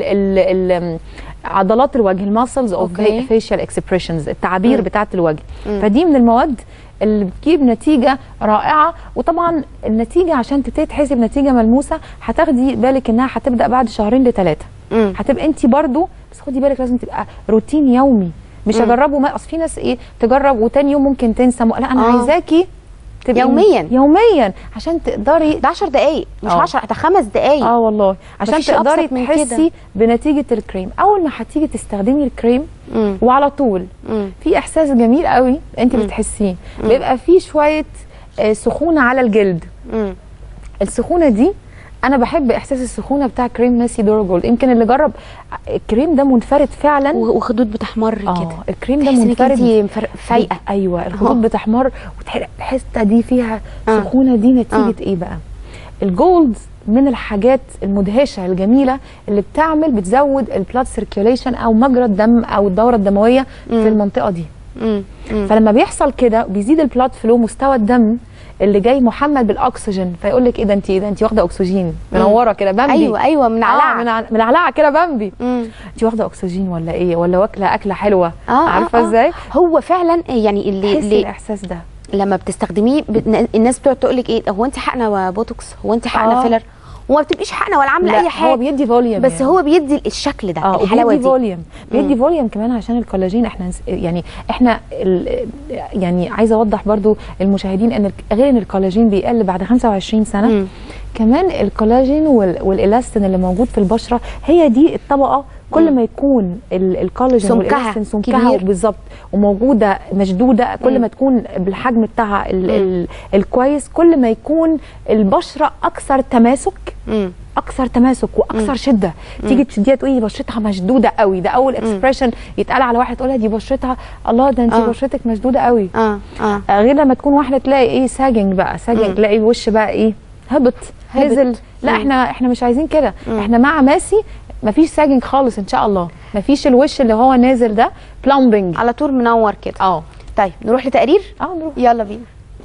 عضلات الوجه الماسلز اوف أوكي. فيشال اكسبريشنز التعابير بتاعه الوجه فدي من المواد اللي بتجيب نتيجه رائعه وطبعا النتيجه عشان تبتدي تحسب نتيجه ملموسه هتاخدي بالك انها هتبدا بعد شهرين لثلاثه مم. هتبقى انت برضو بس خدي بالك لازم تبقى روتين يومي مش اجربه ما اصل في ناس ايه تجرب وتاني يوم ممكن تنسى م- لا انا آه. عايزاكي تبقي يومياً. يوميا عشان تقدري ده 10 دقايق مش آه. 10 ده خمس دقايق اه والله عشان مفيش تقدري أبسط من تحسي بنتيجه الكريم اول ما هتيجي تستخدمي الكريم مم. وعلى طول مم. في احساس جميل قوي انت بتحسيه بيبقى فيه شويه آه، سخونه على الجلد مم. السخونه دي انا بحب احساس السخونه بتاع كريم ماسي دورو جولد يمكن اللي جرب الكريم ده منفرد فعلا و- وخدود بتحمر كده اه الكريم ده تحسي انك منفرد انتي مفر- فايقه ايوه الخدود آه. بتحمر وتحرق الحته دي فيها آه. سخونه دي نتيجه ايه بقى الجولد من الحاجات المدهشه الجميله اللي بتعمل بتزود البلاد سيركيوليشن او مجرى الدم او الدوره الدمويه في المنطقه دي مم. مم. فلما بيحصل كده بيزيد البلاد فلو مستوى الدم اللي جاي محمل بالاكسجين فيقول لك ايه ده انت ايه ده انت واخده اكسجين منوره كده بامبي ايوه ايوه من آه على من ع- من علقه كده بامبي مم. انت واخده اكسجين ولا ايه ولا واكله اكله حلوه اه عارفه آه، آه. ازاي هو فعلا يعني اللي, تحسي اللي الاحساس ده لما بتستخدميه بت... الناس بتقعد تقول لك ايه هو انت حقنه بوتوكس هو انت حقنه آه. فيلر وما بتبقيش حقنه ولا عامله لا اي حاجه هو بيدي فوليوم بس يعني. هو بيدي الشكل ده اه الحلاوه وبيدي دي فوليوم بيدي فوليوم كمان عشان الكولاجين احنا نس- يعني احنا ال- يعني عايزه اوضح برضو للمشاهدين ان الك- غير ان الكولاجين بيقل بعد 25 سنه مم. كمان الكولاجين وال- والالاستين اللي موجود في البشره هي دي الطبقه كل ما يكون ال- الكولاجين سمكها والالاستين سمكها كبير. بالظبط وموجوده مشدوده كل ما تكون بالحجم بتاعها ال- ال- الكويس كل ما يكون البشره اكثر تماسك مم. اكثر تماسك واكثر شده تيجي تشديها تقولي بشرتها مشدوده قوي ده اول اكسبريشن يتقال على واحد تقولها دي بشرتها الله ده انت آه. بشرتك مشدوده قوي اه اه آه، غير لما تكون واحده تلاقي ايه ساجنج بقى ساجنج تلاقي الوش بقى ايه هبط هبط. نزل لا احنا احنا مش عايزين كده احنا مع ماسي مفيش ساجنج خالص ان شاء الله مفيش الوش اللي هو نازل ده بلامبنج على طول منور كده اه طيب نروح لتقرير اه نروح يلا بينا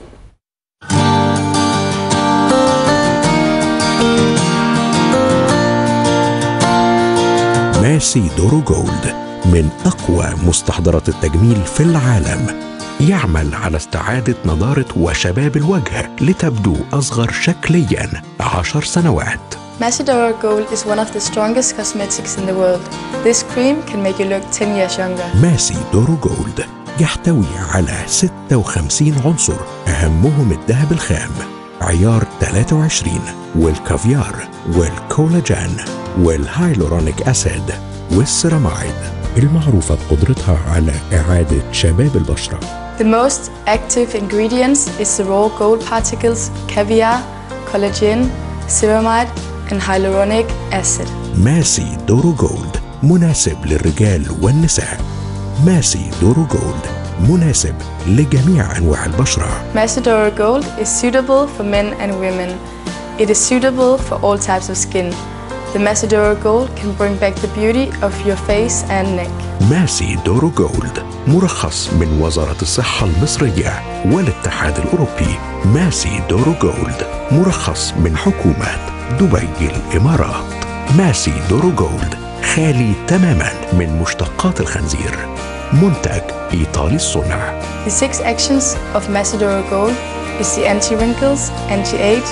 ماسي دورو جولد من أقوى مستحضرات التجميل في العالم يعمل على استعادة نضارة وشباب الوجه لتبدو أصغر شكليا عشر سنوات Macedora Gold is one of the strongest cosmetics in the world. This cream can make you look 10 years younger. ماسي دورو جولد يحتوي على 56 عنصر أهمهم الذهب الخام عيار 23 والكافيار والكولاجين والهايلورونيك أسيد والسيرامايد المعروفة بقدرتها على إعادة شباب البشرة The most active ingredients is the raw gold particles, caviar, collagen, ceramide, and hyaluronic acid. ماسي دورو جولد مناسب للرجال والنساء ماسي دورو جولد مناسب لجميع أنواع البشرة Macedora Gold is suitable for men and women. It is suitable for all types of skin. The Macedora Gold can bring back the beauty of your face and neck. ماسي دورو جولد مرخص من وزارة الصحة المصرية والاتحاد الأوروبي ماسي دورو جولد مرخص من حكومة دبي الإمارات ماسي دورو جولد خالي تماما من مشتقات الخنزير منتج إيطالي الصنع The six actions of Macedora Gold is the anti-wrinkles, anti-age,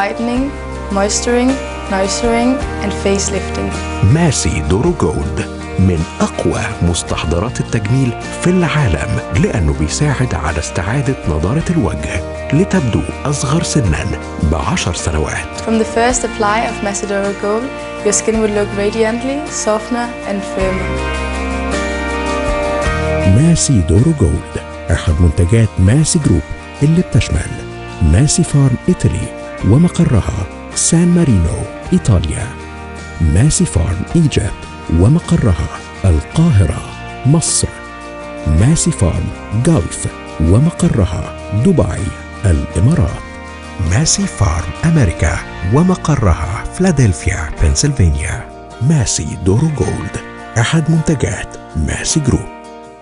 whitening, moisturing, nourishing, and facelifting. ماسي دورو جولد من أقوى مستحضرات التجميل في العالم لأنه بيساعد على استعادة نضارة الوجه لتبدو أصغر سنا بعشر سنوات From the first apply of Macedora Gold, your skin will look radiantly, softer and firmer. ماسي دورو جولد أحد منتجات ماسي جروب اللي بتشمل ماسي فارم إيطالي ومقرها سان مارينو إيطاليا ماسي فارم إيجيبت ومقرها القاهرة مصر ماسي فارم جولف ومقرها دبي الإمارات ماسي فارم أمريكا ومقرها فلادلفيا بنسلفانيا ماسي دورو جولد أحد منتجات ماسي جروب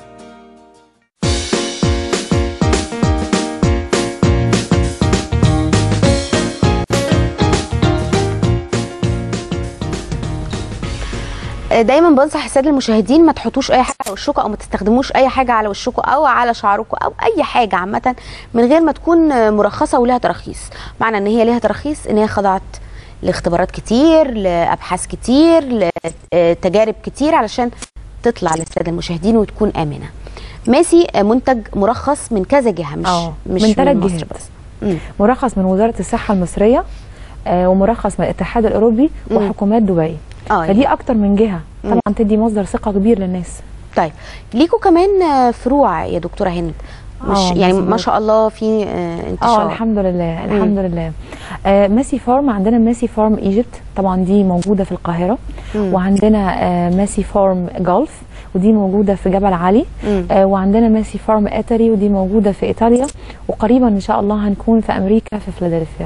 دايما بنصح الساده المشاهدين ما تحطوش اي حاجه على وشكم او ما تستخدموش اي حاجه على وشكم او على شعركم او اي حاجه عامه من غير ما تكون مرخصه ولها تراخيص معنى ان هي ليها تراخيص ان هي خضعت لاختبارات كتير لابحاث كتير لتجارب كتير علشان تطلع للساده المشاهدين وتكون امنه ماسي منتج مرخص من كذا جهه مش آه، مش من ثلاث مصر جهات. بس مم. مرخص من وزاره الصحه المصريه آه، ومرخص من الاتحاد الاوروبي مم. وحكومات دبي اه فدي اكتر من جهه طبعا تدي مصدر ثقه كبير للناس طيب ليكوا كمان آه، فروع يا دكتوره هند مش آه، يعني ما مظبوط. شاء الله في آه، انتشار اه الحمد لله الحمد لله آه ماسي فارم عندنا ماسي فارم ايجيبت طبعا دي موجوده في القاهره مم. وعندنا آه ماسي فارم جولف ودي موجوده في جبل علي مم. آه وعندنا ماسي فارم اتري ودي موجوده في ايطاليا وقريبا ان شاء الله هنكون في امريكا في فيلادلفيا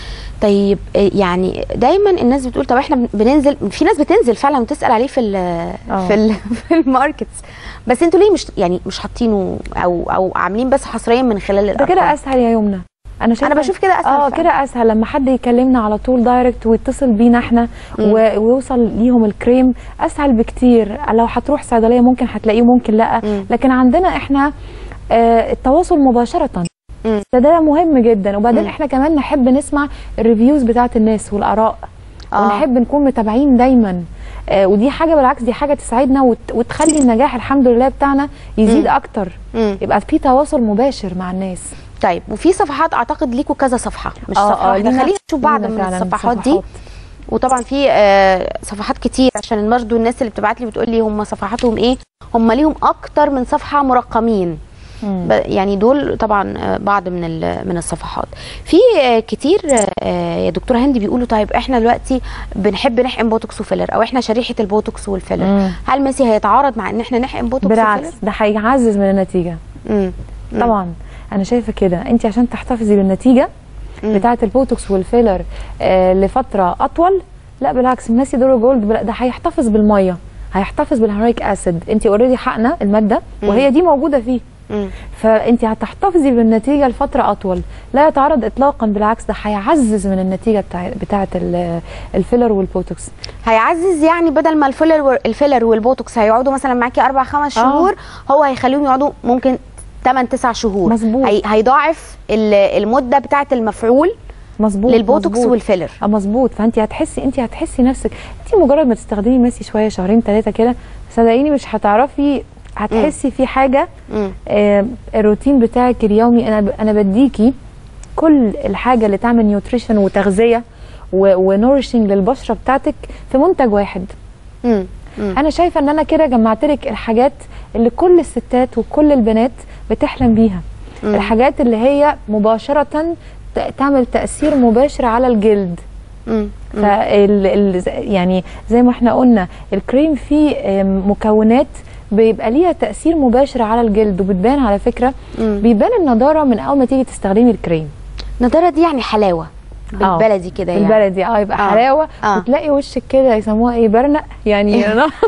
طيب آه، يعني دايما الناس بتقول طب احنا بننزل في ناس بتنزل فعلا وتسال عليه في ال آه. في ال في الماركتس بس انتوا ليه مش يعني مش حاطينه او او عاملين بس حصريا من خلال ده الارقام كده اسهل يا يمنى انا شايفه انا بشوف كده اسهل اه فعلاً. كده اسهل لما حد يكلمنا على طول دايركت ويتصل بينا احنا و- ويوصل ليهم الكريم اسهل بكتير لو هتروح صيدليه ممكن هتلاقيه ممكن لا مم. لكن عندنا احنا آه التواصل مباشره مم. ده ده مهم جدا وبعدين مم. احنا كمان نحب نسمع الريفيوز بتاعت الناس والاراء آه. ونحب نكون متابعين دايما آه ودي حاجه بالعكس دي حاجه تساعدنا وت... وتخلي النجاح الحمد لله بتاعنا يزيد مم. اكتر مم. يبقى في تواصل مباشر مع الناس طيب وفي صفحات اعتقد ليكوا كذا صفحه مش آه، صفحه آه، واحده لينا- خلينا نشوف بعض لينا من فعلاً الصفحات دي صفحات. وطبعا في آه، صفحات كتير عشان برضه الناس اللي بتبعت لي بتقول لي هم صفحاتهم ايه هم ليهم اكتر من صفحه مرقمين مم. ب- يعني دول طبعا آه، بعض من ال- من الصفحات في آه، كتير آه، يا دكتوره هندي بيقولوا طيب احنا دلوقتي بنحب نحقن بوتوكس وفيلر او احنا شريحه البوتوكس والفيلر مم. هل ميسي هيتعارض مع ان احنا نحقن بوتوكس بالعكس وفيلر ده هيعزز من النتيجه مم. مم. طبعا انا شايفه كده انت عشان تحتفظي بالنتيجه مم. بتاعه البوتوكس والفيلر آه لفتره اطول لا بالعكس ماسي دورو جولد بلا- ده هيحتفظ بالميه هيحتفظ بالهيرويك اسيد انت اوريدي حقنه الماده وهي دي موجوده فيه مم. فانت هتحتفظي بالنتيجه لفتره اطول لا يتعارض اطلاقا بالعكس ده هيعزز من النتيجه بتاع بتاعه ال- الفيلر والبوتوكس هيعزز يعني بدل ما الفيلر الفيلر والبوتوكس هيقعدوا مثلا معاكي اربع خمس آه. شهور هو هيخليهم يقعدوا ممكن 8 9 شهور مظبوط. هي هيضاعف ال- المده بتاعه المفعول مظبوط للبوتوكس مظبوط. والفيلر اه مظبوط فانت هتحسي انت هتحسي نفسك انت مجرد ما تستخدمي ماسي شويه شهرين ثلاثه كده صدقيني مش هتعرفي هتحسي في حاجه مم. آه الروتين بتاعك اليومي انا انا بديكي كل الحاجه اللي تعمل نيوتريشن وتغذيه ونورشنج للبشره بتاعتك في منتج واحد مم. مم. انا شايفه ان انا كده جمعت لك الحاجات اللي كل الستات وكل البنات بتحلم بيها مم. الحاجات اللي هي مباشره ت- تعمل تاثير مباشر على الجلد مم. فال ال يعني زي ما احنا قلنا الكريم فيه آم، مكونات بيبقى ليها تاثير مباشر على الجلد وبتبان على فكره مم. بيبان النضاره من اول ما تيجي تستخدمي الكريم نضاره دي يعني حلاوه آه. بالبلدي كده يعني بالبلدي اه يبقى آه. حلاوه آه. وتلاقي وشك كده يسموها ايه برنق يعني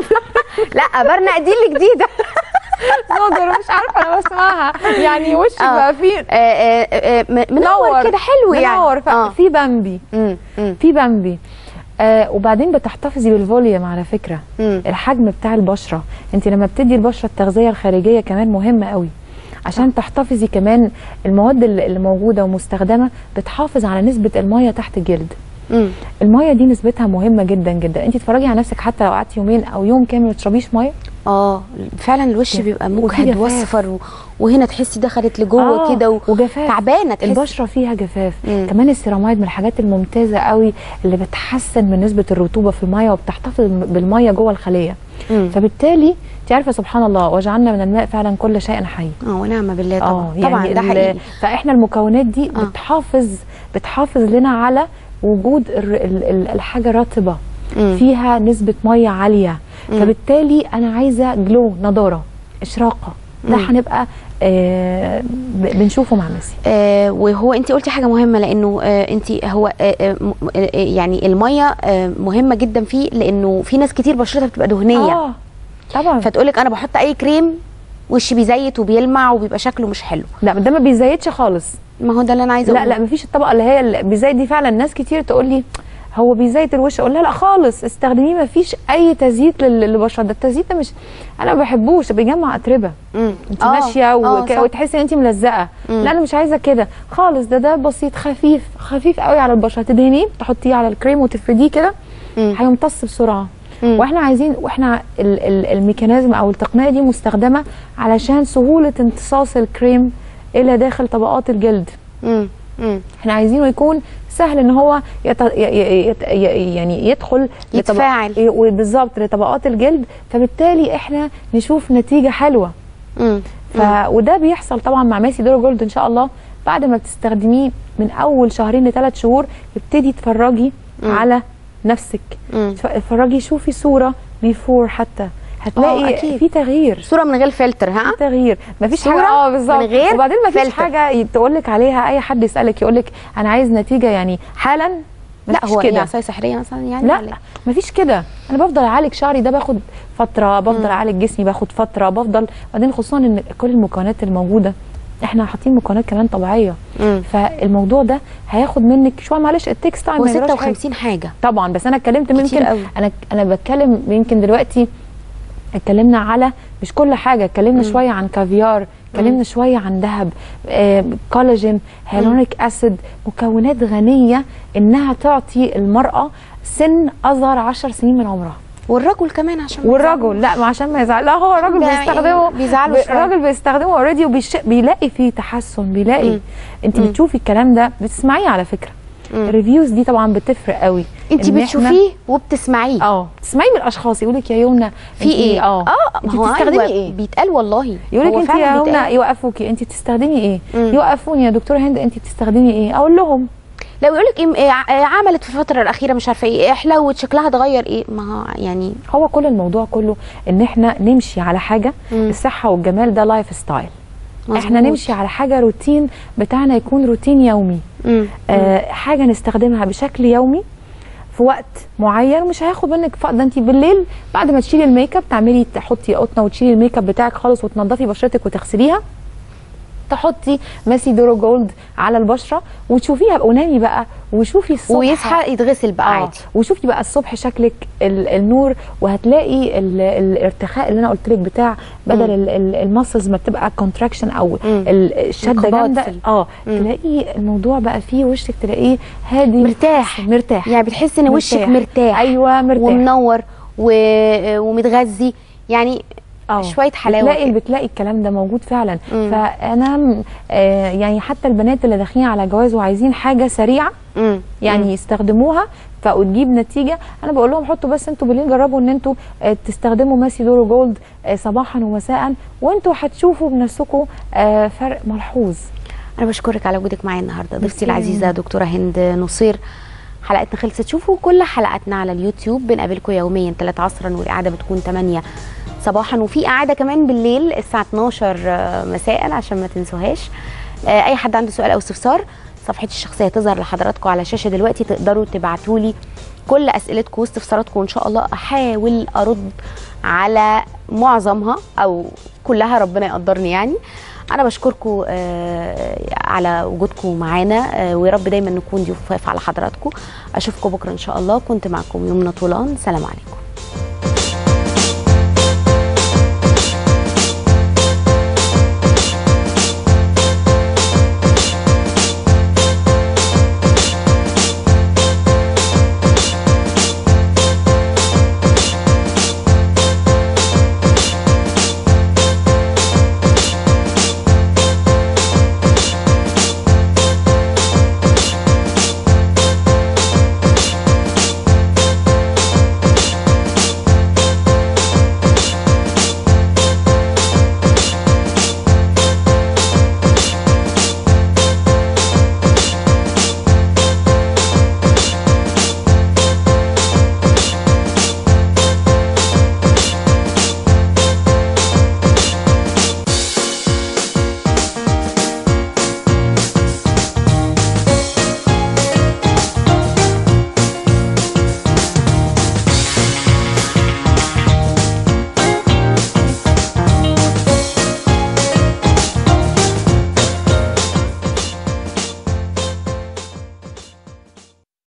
لا برنق دي اللي جديده نضر مش عارفه انا بسمعها يعني وشك آه. بقى فيه آه، آه، آه، م- منور كده حلو يعني منور آه. في بامبي مم. مم. في بامبي آه وبعدين بتحتفظي بالفوليوم على فكره مم. الحجم بتاع البشره انت لما بتدي البشره التغذيه الخارجيه كمان مهمه قوي عشان تحتفظي كمان المواد اللي اللي موجوده ومستخدمه بتحافظ على نسبه الميه تحت الجلد مم. الميه دي نسبتها مهمه جدا جدا انت تتفرجي على نفسك حتى لو قعدتي يومين او يوم كامل ما تشربيش ميه اه فعلا الوش بيبقى مجهد جفاف. واصفر و... وهنا تحسي دخلت لجوه آه، كده و... وجفاف تعبانه تحسي البشره فيها جفاف مم. كمان السيراميد من الحاجات الممتازه قوي اللي بتحسن من نسبه الرطوبه في الميه وبتحتفظ بالميه جوه الخليه مم. فبالتالي انت عارفه سبحان الله وجعلنا من الماء فعلا كل شيء حي اه ونعم بالله طبعا اه طبعا يعني ده ال- حقيقي فاحنا المكونات دي آه. بتحافظ بتحافظ لنا على وجود الر- ال- ال- الحاجه رطبه مم. فيها نسبه ميه عاليه فبالتالي انا عايزه جلو نضاره اشراقه ده مم. هنبقى آه ب- بنشوفه مع ميسي آه وهو انت قلتي حاجه مهمه لانه آه انت هو آه آه م- آه يعني الميه آه مهمه جدا فيه لانه في ناس كتير بشرتها بتبقى دهنيه اه طبعا فتقولك انا بحط اي كريم وشي بيزيت وبيلمع وبيبقى شكله مش حلو لا ده ما بيزيدش خالص ما هو ده اللي انا عايزه لا أقوله. لا مفيش الطبقه اللي هي اللي بيزيد دي فعلا ناس كتير تقول لي هو بيزيت الوش اقول لها لا خالص استخدميه مفيش اي تزييت لل- للبشره ده التزييت ده مش انا ما بحبوش بيجمع اتربه مم. انت آه، ماشيه آه، وك... صح. وتحسي ان انت ملزقه لا انا مش عايزه كده خالص ده ده بسيط خفيف خفيف قوي على البشره تدهنيه تحطيه على الكريم وتفرديه كده مم. هيمتص بسرعه مم. واحنا عايزين واحنا ال ال الميكانيزم او التقنيه دي مستخدمه علشان سهوله امتصاص الكريم الى داخل طبقات الجلد مم. مم. احنا عايزينه يكون سهل ان هو يت... ي... ي... يت... ي- يعني يدخل يتفاعل. ي- بالظبط لطبقات الجلد فبالتالي احنا نشوف نتيجه حلوه مم. ف... وده بيحصل طبعا مع ماسي دورو جولد ان شاء الله بعد ما بتستخدميه من اول شهرين لثلاث شهور ابتدي تفرجي على نفسك مم. تف- اتفرجي شوفي صوره بيفور حتى آه، هتلاقي أكيد. في تغيير صوره من غير فلتر ها في تغيير مفيش صورة حاجه اه بالظبط من غير وبعدين مفيش فلتر. حاجه تقول لك عليها اي حد يسالك يقول لك انا عايز نتيجه يعني حالا لا مفيش هو ايه كده عصايه سحريه مثلا يعني لا ولا إيه؟ مفيش كده انا بفضل اعالج شعري ده باخد فتره بفضل اعالج جسمي باخد فتره بفضل بعدين خصوصا ان كل المكونات الموجوده احنا حاطين مكونات كمان طبيعيه مم. فالموضوع ده هياخد منك شويه معلش التكس تايم هو ما يجراش حاجة. 56 حاجه طبعا بس انا اتكلمت كتير يمكن قوي. انا انا بتكلم يمكن دلوقتي اتكلمنا على مش كل حاجه اتكلمنا شويه عن كافيار اتكلمنا شويه عن ذهب آه، كولاجين هيالورونيك اسيد مكونات غنيه انها تعطي المراه سن اصغر 10 سنين من عمرها والرجل كمان عشان ما والرجل لا ما عشان ما يزعل لا هو الراجل ده بيستخدمه بيزعلوا بي- شوية. الراجل بيستخدمه اوريدي وبيلاقي فيه تحسن بيلاقي مم. انت بتشوفي الكلام ده بتسمعيه على فكره مم. الريفيوز دي طبعا بتفرق قوي انت إن إحنا- بتشوفيه وبتسمعيه اه تسمعي من الاشخاص يقول لك يا يمنى في انتي- ايه اه اه انت ما هو بتستخدمي أيوة، ايه بيتقال والله يقول لك هو انت فعلاً يا بيتقال. يمنى يوقفوكي انت بتستخدمي ايه مم. يوقفوني يا دكتوره هند انت بتستخدمي ايه اقول لهم لو يقول لك إيه إيه عملت في الفتره الاخيره مش عارفه ايه حلوت شكلها اتغير ايه ما هو يعني هو كل الموضوع كله ان احنا نمشي على حاجه مم. الصحه والجمال ده لايف ستايل مظبوط. احنا نمشي على حاجه روتين بتاعنا يكون روتين يومي مم. آه حاجه نستخدمها بشكل يومي في وقت معين مش هياخد منك ف... ده انت بالليل بعد ما تشيلي الميك اب تعملي تحطي قطنه وتشيلي الميك اب بتاعك خالص وتنضفي بشرتك وتغسليها تحطي ماسي دورو جولد على البشره وتشوفيها ونامي بقى وشوفي الصبح ويصحى يتغسل بقى آه. عادي وشوفي بقى الصبح شكلك ال- النور وهتلاقي ال- الارتخاء اللي انا قلت لك بتاع بدل ال- ال- المسلز ما بتبقى كونتراكشن او مم. ال- الشده انقباض جامده في ال- اه مم. تلاقي الموضوع بقى فيه وشك تلاقيه هادي مرتاح. مرتاح يعني بتحسي ان وشك مرتاح ايوه مرتاح ومنور و... ومتغذي يعني آه. شويه حلاوه بتلاقي كده. بتلاقي الكلام ده موجود فعلا مم. فانا م- آه يعني حتى البنات اللي داخلين على جواز وعايزين حاجه سريعه مم. يعني يستخدموها فوتجيب نتيجه انا بقول لهم حطوا بس انتوا بالليل جربوا ان انتوا آه، تستخدموا ماسي دورو جولد آه، صباحا ومساء وانتوا هتشوفوا بنفسكم آه، فرق ملحوظ انا بشكرك على وجودك معايا النهارده ضيفتي ميرسي. العزيزه دكتوره هند نصير حلقتنا خلصت شوفوا كل حلقاتنا على اليوتيوب بنقابلكم يوميا 3 عصرا والاعاده بتكون 8 صباحا وفي قعده كمان بالليل الساعه 12 مساء عشان ما تنسوهاش آه، اي حد عنده سؤال او استفسار صفحتي الشخصيه تظهر لحضراتكم على الشاشه دلوقتي تقدروا تبعتوا لي كل اسئلتكم واستفساراتكم وان شاء الله احاول ارد على معظمها او كلها ربنا يقدرني يعني انا بشكركم آه، على وجودكم معانا آه، ويا رب دايما نكون ضيوف خفاف على حضراتكم اشوفكم بكره ان شاء الله كنت معكم يمنى طولان سلام عليكم